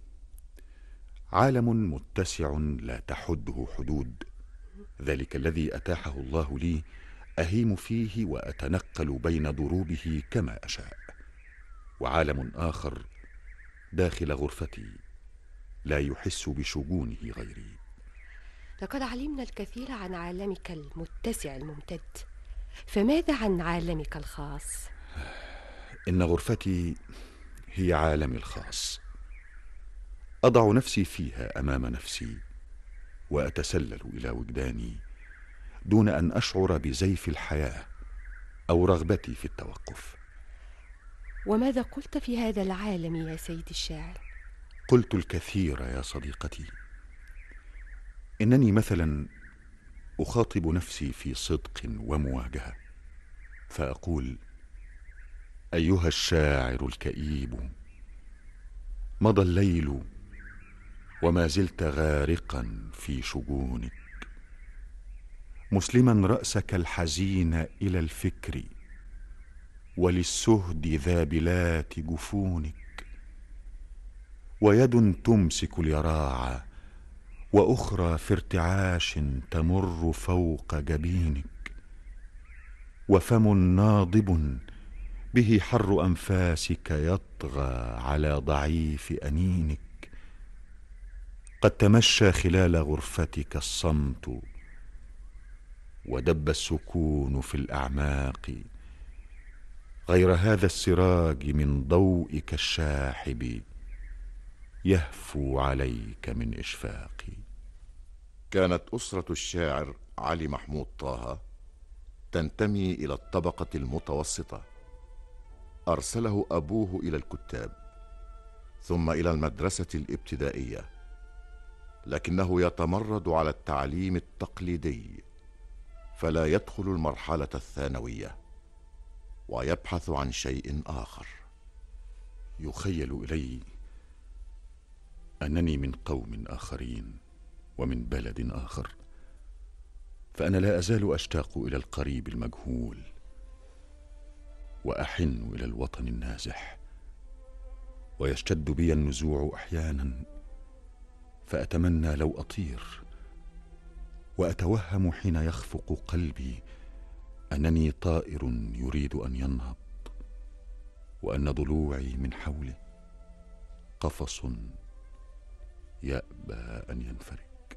عالم متسع لا تحده حدود ذلك الذي اتاحه الله لي اهيم فيه واتنقل بين ضروبه كما اشاء وعالم اخر داخل غرفتي لا يحس بشجونه غيري لقد علمنا الكثير عن عالمك المتسع الممتد فماذا عن عالمك الخاص؟ ان غرفتي هي عالمي الخاص اضع نفسي فيها امام نفسي واتسلل الى وجداني دون ان اشعر بزيف الحياه او رغبتي في التوقف وماذا قلت في هذا العالم يا سيدي الشاعر؟ قلت الكثير يا صديقتي انني مثلا اخاطب نفسي في صدق ومواجهه فاقول ايها الشاعر الكئيب مضى الليل وما زلت غارقا في شجونك مسلما راسك الحزين الى الفكر وللسهد ذابلات جفونك ويد تمسك اليراع واخرى في ارتعاش تمر فوق جبينك وفم ناضب به حر انفاسك يطغى على ضعيف انينك قد تمشى خلال غرفتك الصمت ودب السكون في الاعماق غير هذا السراج من ضوئك الشاحب يهفو عليك من اشفاقي كانت أسرة الشاعر علي محمود طه تنتمي إلى الطبقة المتوسطة أرسله أبوه إلى الكتاب ثم إلى المدرسة الابتدائية لكنه يتمرد على التعليم التقليدي فلا يدخل المرحلة الثانوية ويبحث عن شيء آخر يخيل الي انني من قوم اخرين ومن بلد اخر فانا لا ازال اشتاق الى القريب المجهول واحن الى الوطن النازح ويشتد بي النزوع احيانا فاتمنى لو اطير واتوهم حين يخفق قلبي انني طائر يريد ان ينهض وان ضلوعي من حوله قفص يابى ان ينفرج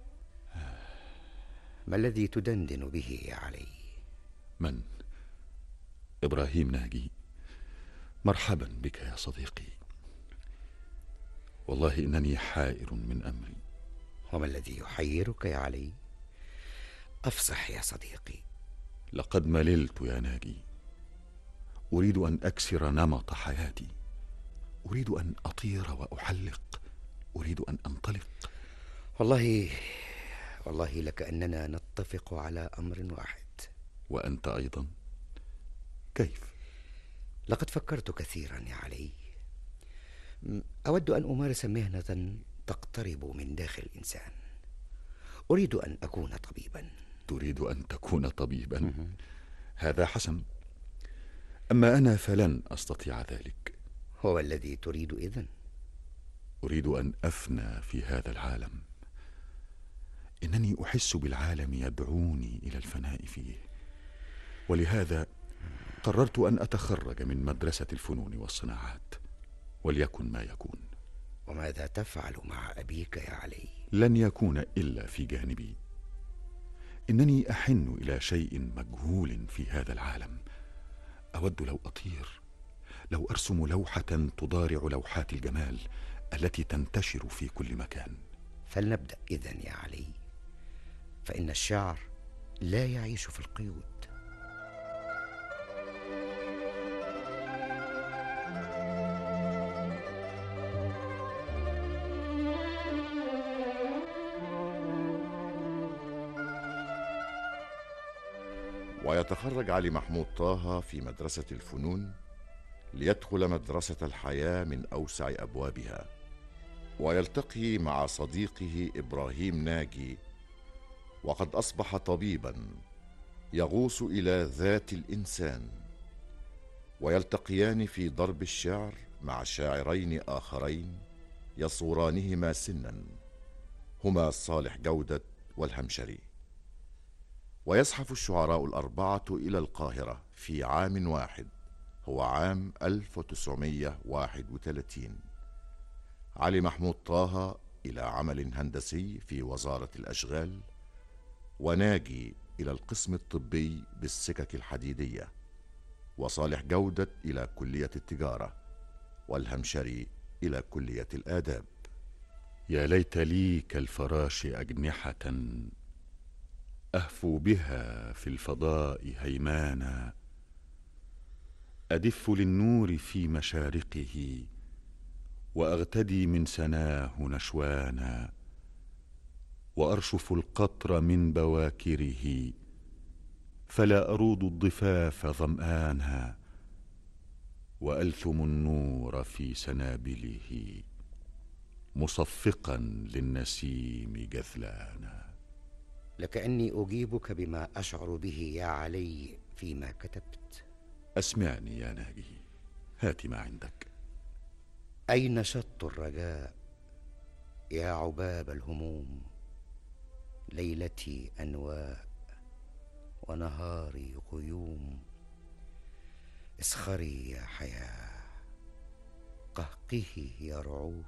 ما الذي تدندن به يا علي من ابراهيم ناجي مرحبا بك يا صديقي والله انني حائر من امري وما الذي يحيرك يا علي افصح يا صديقي لقد مللت يا ناجي اريد ان اكسر نمط حياتي اريد ان اطير واحلق اريد ان انطلق والله والله لكاننا نتفق على امر واحد وانت ايضا كيف لقد فكرت كثيرا يا علي م- اود ان امارس مهنه تقترب من داخل الانسان أريد أن أكون طبيبا تريد أن تكون طبيبا هذا حسن أما أنا فلن أستطيع ذلك هو الذي تريد إذن أريد أن أفنى في هذا العالم إنني أحس بالعالم يدعوني إلى الفناء فيه ولهذا قررت أن أتخرج من مدرسة الفنون والصناعات وليكن ما يكون وماذا تفعل مع أبيك يا علي لن يكون إلا في جانبي إنني أحن إلى شيء مجهول في هذا العالم أود لو أطير لو أرسم لوحة تضارع لوحات الجمال التي تنتشر في كل مكان فلنبدأ إذن يا علي فإن الشعر لا يعيش في القيود ويتخرج علي محمود طه في مدرسة الفنون ليدخل مدرسة الحياة من أوسع أبوابها ويلتقي مع صديقه إبراهيم ناجي وقد أصبح طبيبا يغوص إلى ذات الإنسان ويلتقيان في ضرب الشعر مع شاعرين آخرين يصورانهما سنا هما صالح جودة والهمشري ويزحف الشعراء الأربعة إلى القاهرة في عام واحد هو عام 1931 علي محمود طه إلى عمل هندسي في وزارة الأشغال وناجي إلى القسم الطبي بالسكك الحديدية وصالح جودة إلى كلية التجارة والهمشري إلى كلية الآداب يا ليت لي كالفراش أجنحة أهفو بها في الفضاء هيمانا أدف للنور في مشارقه وأغتدي من سناه نشوانا وأرشف القطر من بواكره فلا أروض الضفاف ظمآنا وألثم النور في سنابله مصفقا للنسيم جثلانا لكأني أجيبك بما أشعر به يا علي فيما كتبت أسمعني يا ناجي هات ما عندك أين شط الرجاء يا عباب الهموم ليلتي أنواء ونهاري غيوم اسخري يا حياة قهقه يا رعود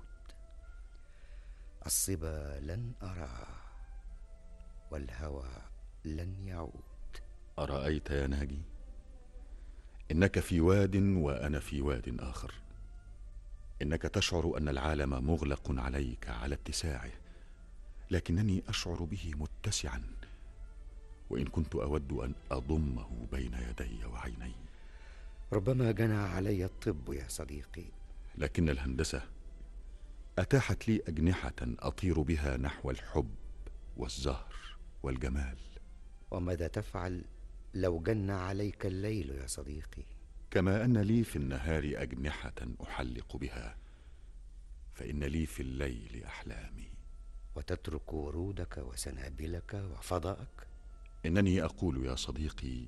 الصبا لن أراه والهوى لن يعود أرأيت يا ناجي إنك في واد وأنا في واد آخر إنك تشعر أن العالم مغلق عليك على اتساعه لكنني أشعر به متسعا وإن كنت أود أن أضمه بين يدي وعيني ربما جنى علي الطب يا صديقي لكن الهندسة أتاحت لي أجنحة أطير بها نحو الحب والزهر والجمال وماذا تفعل لو جن عليك الليل يا صديقي كما أن لي في النهار أجنحة أحلق بها فإن لي في الليل أحلامي وتترك ورودك وسنابلك وفضاءك إنني أقول يا صديقي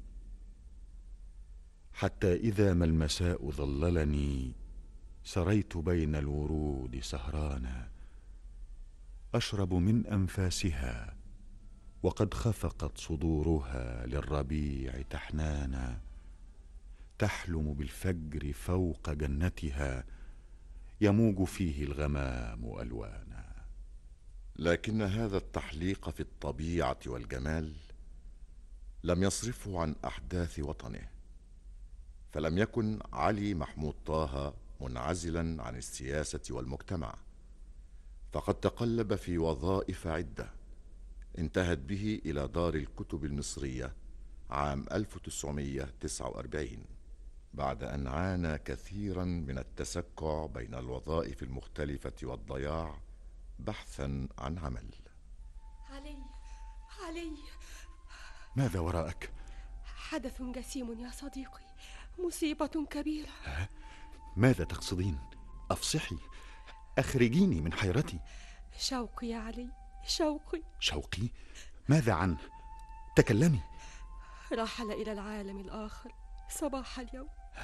حتى إذا ما المساء ظللني سريت بين الورود سهرانا أشرب من أنفاسها وقد خفقت صدورها للربيع تحنانا تحلم بالفجر فوق جنتها يموج فيه الغمام الوانا لكن هذا التحليق في الطبيعه والجمال لم يصرفه عن احداث وطنه فلم يكن علي محمود طه منعزلا عن السياسه والمجتمع فقد تقلب في وظائف عده انتهت به الى دار الكتب المصريه عام 1949 بعد ان عانى كثيرا من التسكع بين الوظائف المختلفه والضياع بحثا عن عمل علي علي ماذا وراءك حدث جسيم يا صديقي مصيبة كبيرة ماذا تقصدين افصحي اخرجيني من حيرتي شوقي يا علي شوقي شوقي ماذا عنه تكلمي رحل إلى العالم الآخر صباح اليوم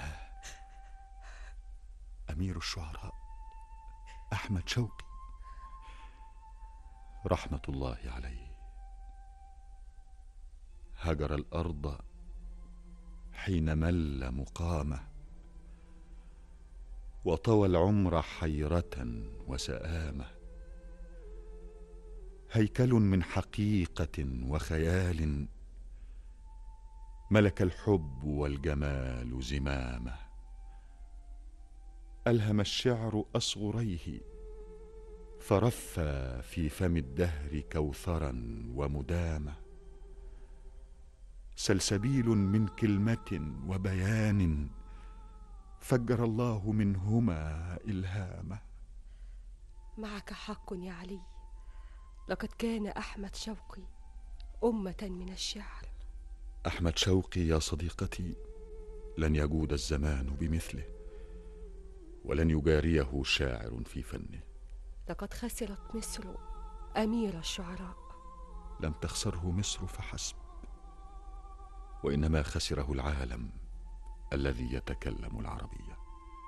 أمير الشعراء أحمد شوقي رحمة الله عليه هجر الأرض حين مل مقامه وطوى العمر حيرة وسآمة هيكل من حقيقة وخيال ملك الحب والجمال زمامه ألهم الشعر أصغريه فرفى في فم الدهر كوثرا ومدامه سلسبيل من كلمة وبيان فجر الله منهما إلهامه معك حق يا علي لقد كان أحمد شوقي أمة من الشعر أحمد شوقي يا صديقتي لن يجود الزمان بمثله ولن يجاريه شاعر في فنه لقد خسرت مصر أمير الشعراء لم تخسره مصر فحسب وإنما خسره العالم الذي يتكلم العربية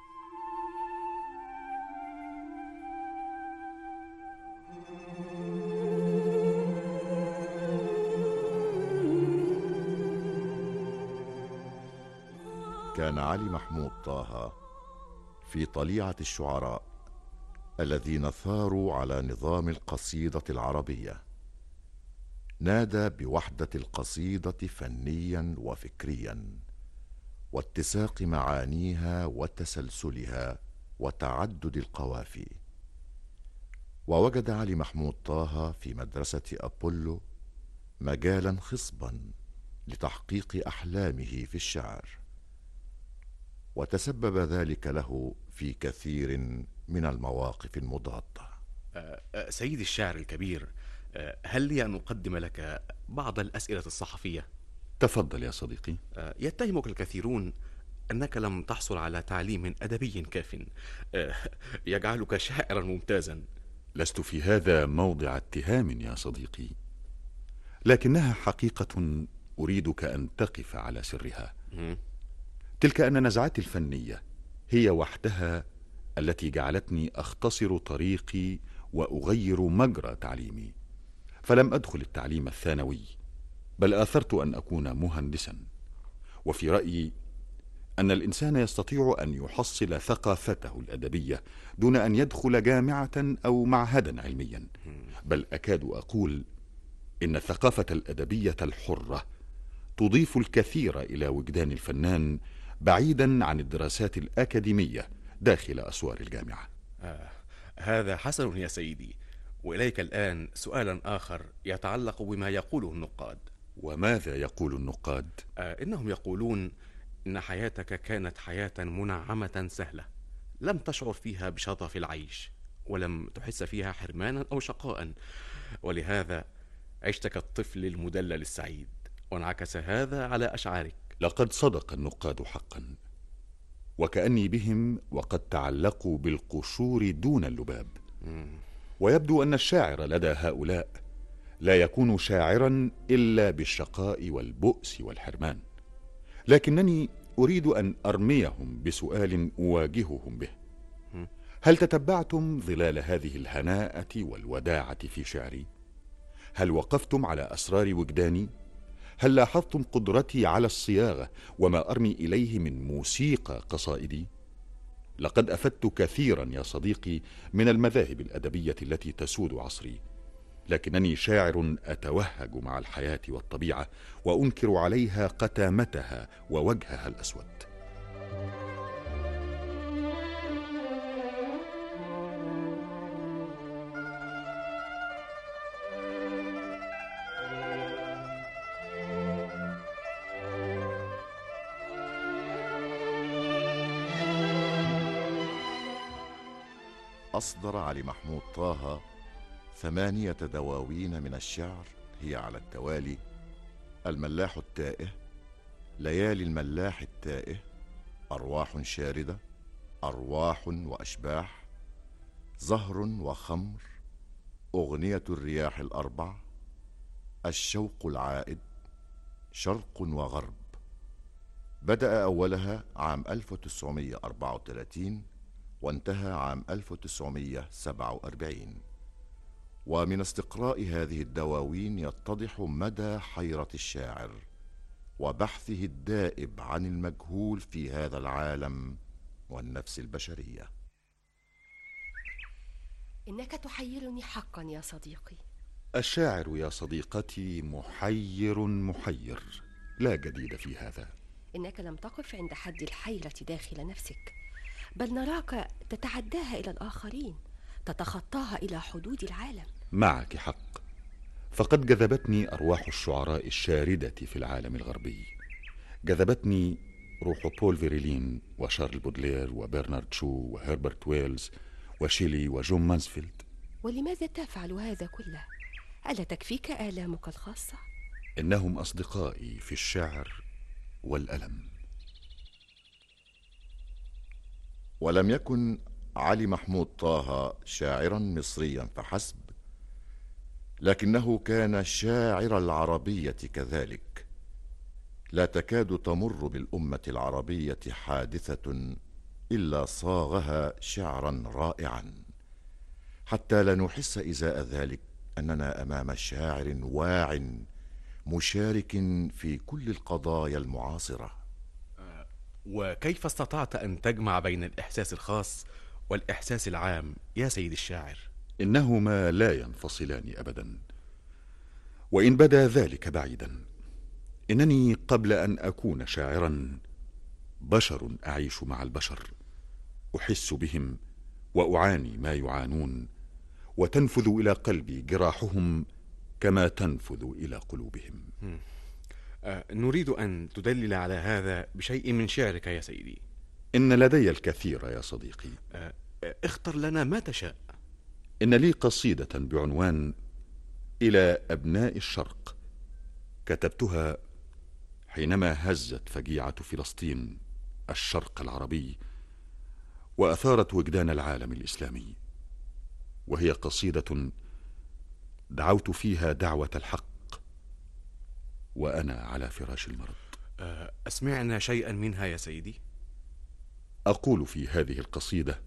كان علي محمود طه في طليعة الشعراء الذين ثاروا على نظام القصيدة العربية نادى بوحدة القصيدة فنيا وفكريا واتساق معانيها وتسلسلها وتعدد القوافي ووجد علي محمود طه في مدرسة أبولو مجالا خصبا لتحقيق أحلامه في الشعر وتسبب ذلك له في كثير من المواقف المضادة آه، آه، سيدي الشاعر الكبير آه، هل لي أن أقدم لك بعض الأسئلة الصحفية؟ تفضل يا صديقي آه، يتهمك الكثيرون أنك لم تحصل على تعليم أدبي كاف آه، يجعلك شاعرا ممتازا لست في هذا موضع اتهام يا صديقي لكنها حقيقة أريدك أن تقف على سرها تلك أن نزعتي الفنية هي وحدها التي جعلتني أختصر طريقي وأغير مجرى تعليمي فلم أدخل التعليم الثانوي بل آثرت أن أكون مهندسا وفي رأيي أن الإنسان يستطيع أن يحصل ثقافته الأدبية دون أن يدخل جامعة أو معهدا علميا بل أكاد أقول إن الثقافة الأدبية الحرة تضيف الكثير إلى وجدان الفنان بعيدا عن الدراسات الأكاديمية داخل أسوار الجامعة آه، هذا حسن يا سيدي وإليك الآن سؤالا آخر يتعلق بما يقوله النقاد وماذا يقول النقاد؟ آه، إنهم يقولون إن حياتك كانت حياة منعمة سهلة لم تشعر فيها بشظف العيش ولم تحس فيها حرمانا أو شقاء ولهذا عشت كالطفل المدلل السعيد وانعكس هذا على أشعارك لقد صدق النقاد حقا وكأني بهم وقد تعلقوا بالقشور دون اللباب ويبدو أن الشاعر لدى هؤلاء لا يكون شاعرا إلا بالشقاء والبؤس والحرمان لكنني أريد أن أرميهم بسؤال أواجههم به هل تتبعتم ظلال هذه الهناءة والوداعة في شعري؟ هل وقفتم على أسرار وجداني؟ هل لاحظتم قدرتي على الصياغة وما أرمي إليه من موسيقى قصائدي؟ لقد أفدت كثيرا يا صديقي من المذاهب الأدبية التي تسود عصري لكنني شاعر أتوهج مع الحياة والطبيعة وأنكر عليها قتامتها ووجهها الأسود أصدر علي محمود طه ثمانية دواوين من الشعر هي على التوالي الملاح التائه ليالي الملاح التائه أرواح شاردة أرواح وأشباح زهر وخمر أغنية الرياح الأربع الشوق العائد شرق وغرب بدأ أولها عام 1934 وانتهى عام 1947 ومن استقراء هذه الدواوين يتضح مدى حيرة الشاعر وبحثه الدائب عن المجهول في هذا العالم والنفس البشريه إنك تحيرني حقا يا صديقي الشاعر يا صديقتي محير محير لا جديد في هذا إنك لم تقف عند حد الحيرة داخل نفسك بل نراك تتعداها إلى الآخرين تتخطاها إلى حدود العالم معك حق فقد جذبتني أرواح الشعراء الشاردة في العالم الغربي جذبتني روح بول فيريلين وشارل بودلير وبرنارد شو وهربرت ويلز وشيلي وجون مانسفيلد ولماذا تفعل هذا كله ألا تكفيك آلامك الخاصة إنهم أصدقائي في الشعر والألم ولم يكن علي محمود طه شاعرا مصريا فحسب لكنه كان شاعر العربيه كذلك لا تكاد تمر بالامه العربيه حادثه الا صاغها شعرا رائعا حتى لا نحس ازاء ذلك اننا امام شاعر واع مشارك في كل القضايا المعاصره وكيف استطعت أن تجمع بين الإحساس الخاص والإحساس العام يا سيد الشاعر إنهما لا ينفصلان أبدا وإن بدا ذلك بعيدا إنني قبل أن أكون شاعرا بشر أعيش مع البشر أحس بهم وأعاني ما يعانون وتنفذ إلى قلبي جراحهم كما تنفذ إلى قلوبهم مم. آه، نريد أن تدلل على هذا بشيء من شعرك يا سيدي إن لدي الكثير يا صديقي آه، آه، اختر لنا ما تشاء إن لي قصيدة بعنوان إلى أبناء الشرق كتبتها حينما هزت فجيعة فلسطين الشرق العربي وأثارت وجدان العالم الإسلامي وهي قصيدة دعوت فيها دعوة الحق وأنا على فراش المرض آه، أسمعنا شيئا منها يا سيدي أقول في هذه القصيدة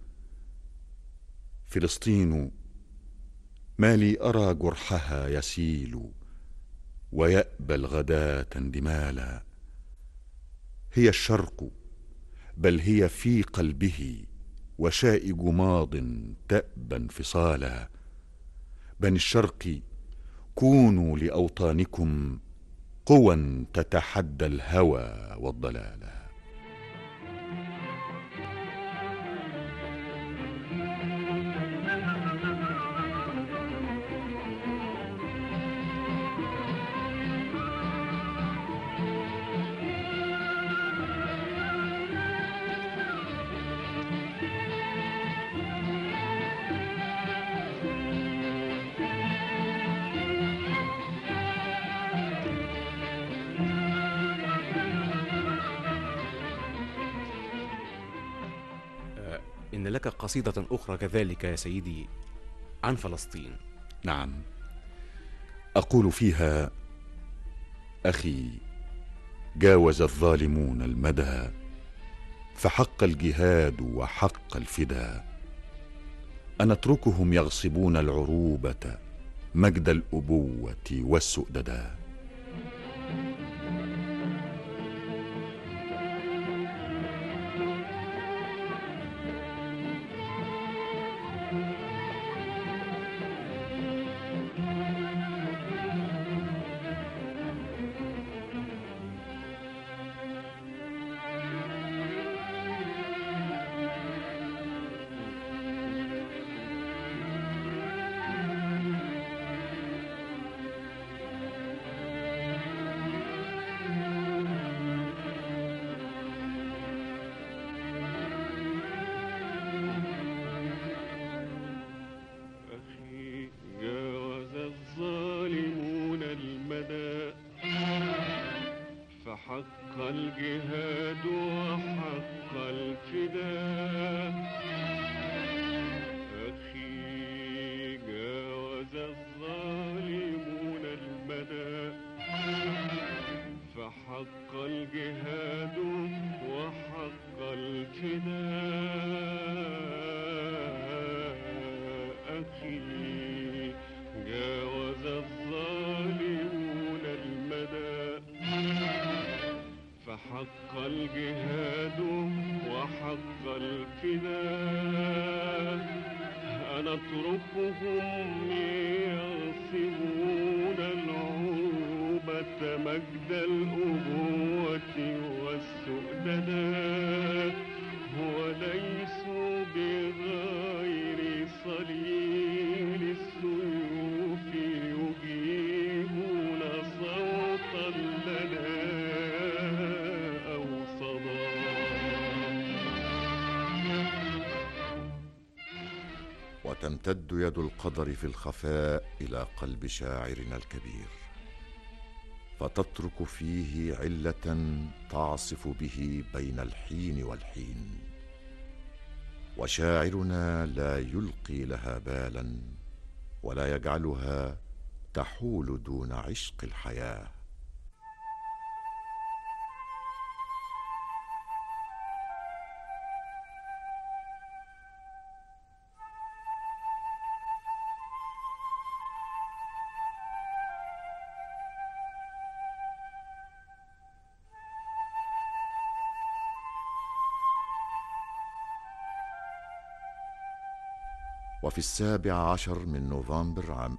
فلسطين ما لي أرى جرحها يسيل ويأبى الغداة اندمالا هي الشرق بل هي في قلبه وشائج ماض تأبى انفصالا بني الشرق كونوا لأوطانكم قوى تتحدى الهوى والضلال آه، إن لك قصيدة أخرى كذلك يا سيدي عن فلسطين نعم أقول فيها أخي جاوز الظالمون المدى فحق الجهاد وحق الفدا أن نتركهم يغصبون العروبة مجد الأبوة والسؤددا أخي جاوز الظالمون المدى فحق الجهاد وحق الفداء أخي جاوز تمتد يد القدر في الخفاء الى قلب شاعرنا الكبير فتترك فيه عله تعصف به بين الحين والحين وشاعرنا لا يلقي لها بالا ولا يجعلها تحول دون عشق الحياه وفي السابع عشر من نوفمبر عام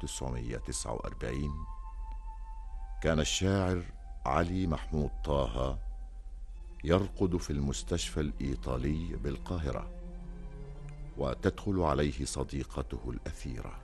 1949 كان الشاعر علي محمود طه يرقد في المستشفى الإيطالي بالقاهرة وتدخل عليه صديقته الأثيرة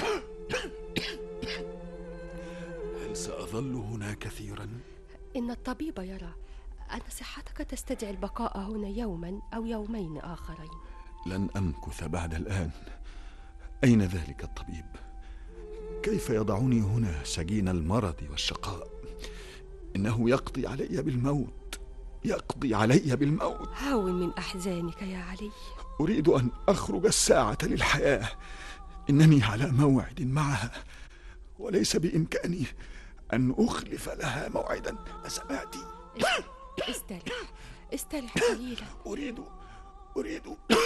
هل سأظل هنا كثيرا؟ إن الطبيب يرى أن صحتك تستدعي البقاء هنا يوما أو يومين آخرين لن أمكث بعد الآن أين ذلك الطبيب؟ كيف يضعني هنا سجين المرض والشقاء؟ إنه يقضي علي بالموت يقضي علي بالموت هون من أحزانك يا علي أريد أن أخرج الساعة للحياة إنني على موعد معها وليس بإمكاني أن أخلف لها موعدا أسمعت استرح استرح قليلا أريد أريد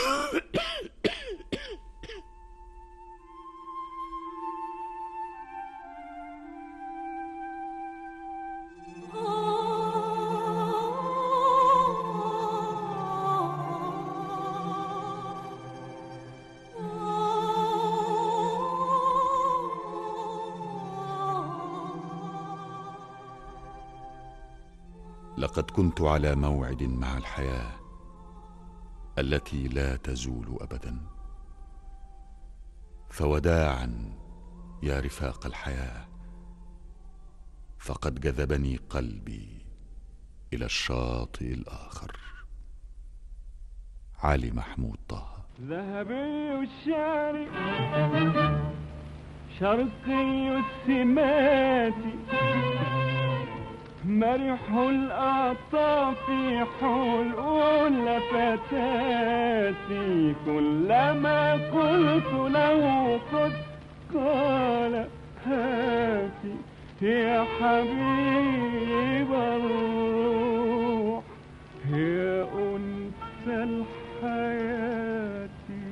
لقد كنت على موعد مع الحياه التي لا تزول ابدا فوداعا يا رفاق الحياه فقد جذبني قلبي الى الشاطئ الاخر علي محمود طه ذهبي الشعر شرقي السمات مرح الأعطاف حلول فتاتي كلما قلت له قد قال هاتي يا حبيب الروح يا أنس الحياة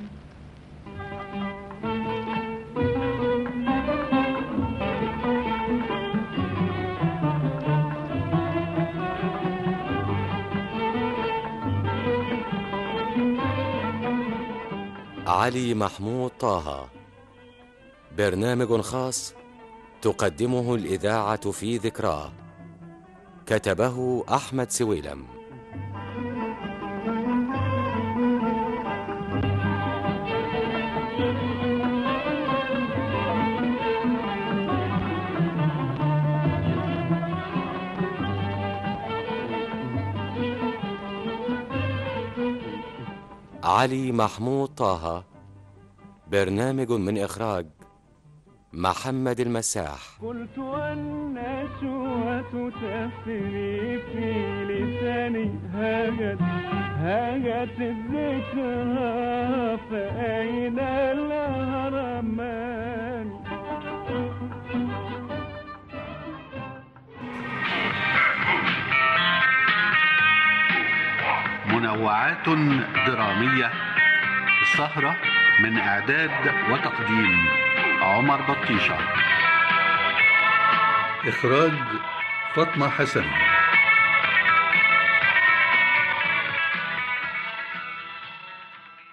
علي محمود طه برنامج خاص تقدمه الإذاعة في ذكراه كتبه أحمد سويلم علي محمود طه برنامج من إخراج محمد المساح قلت النشوة تفري في لساني هاجت هاجت الذكرى فأين الهرمان منوعات درامية السهرة من إعداد وتقديم عمر بطيشة إخراج فاطمة حسن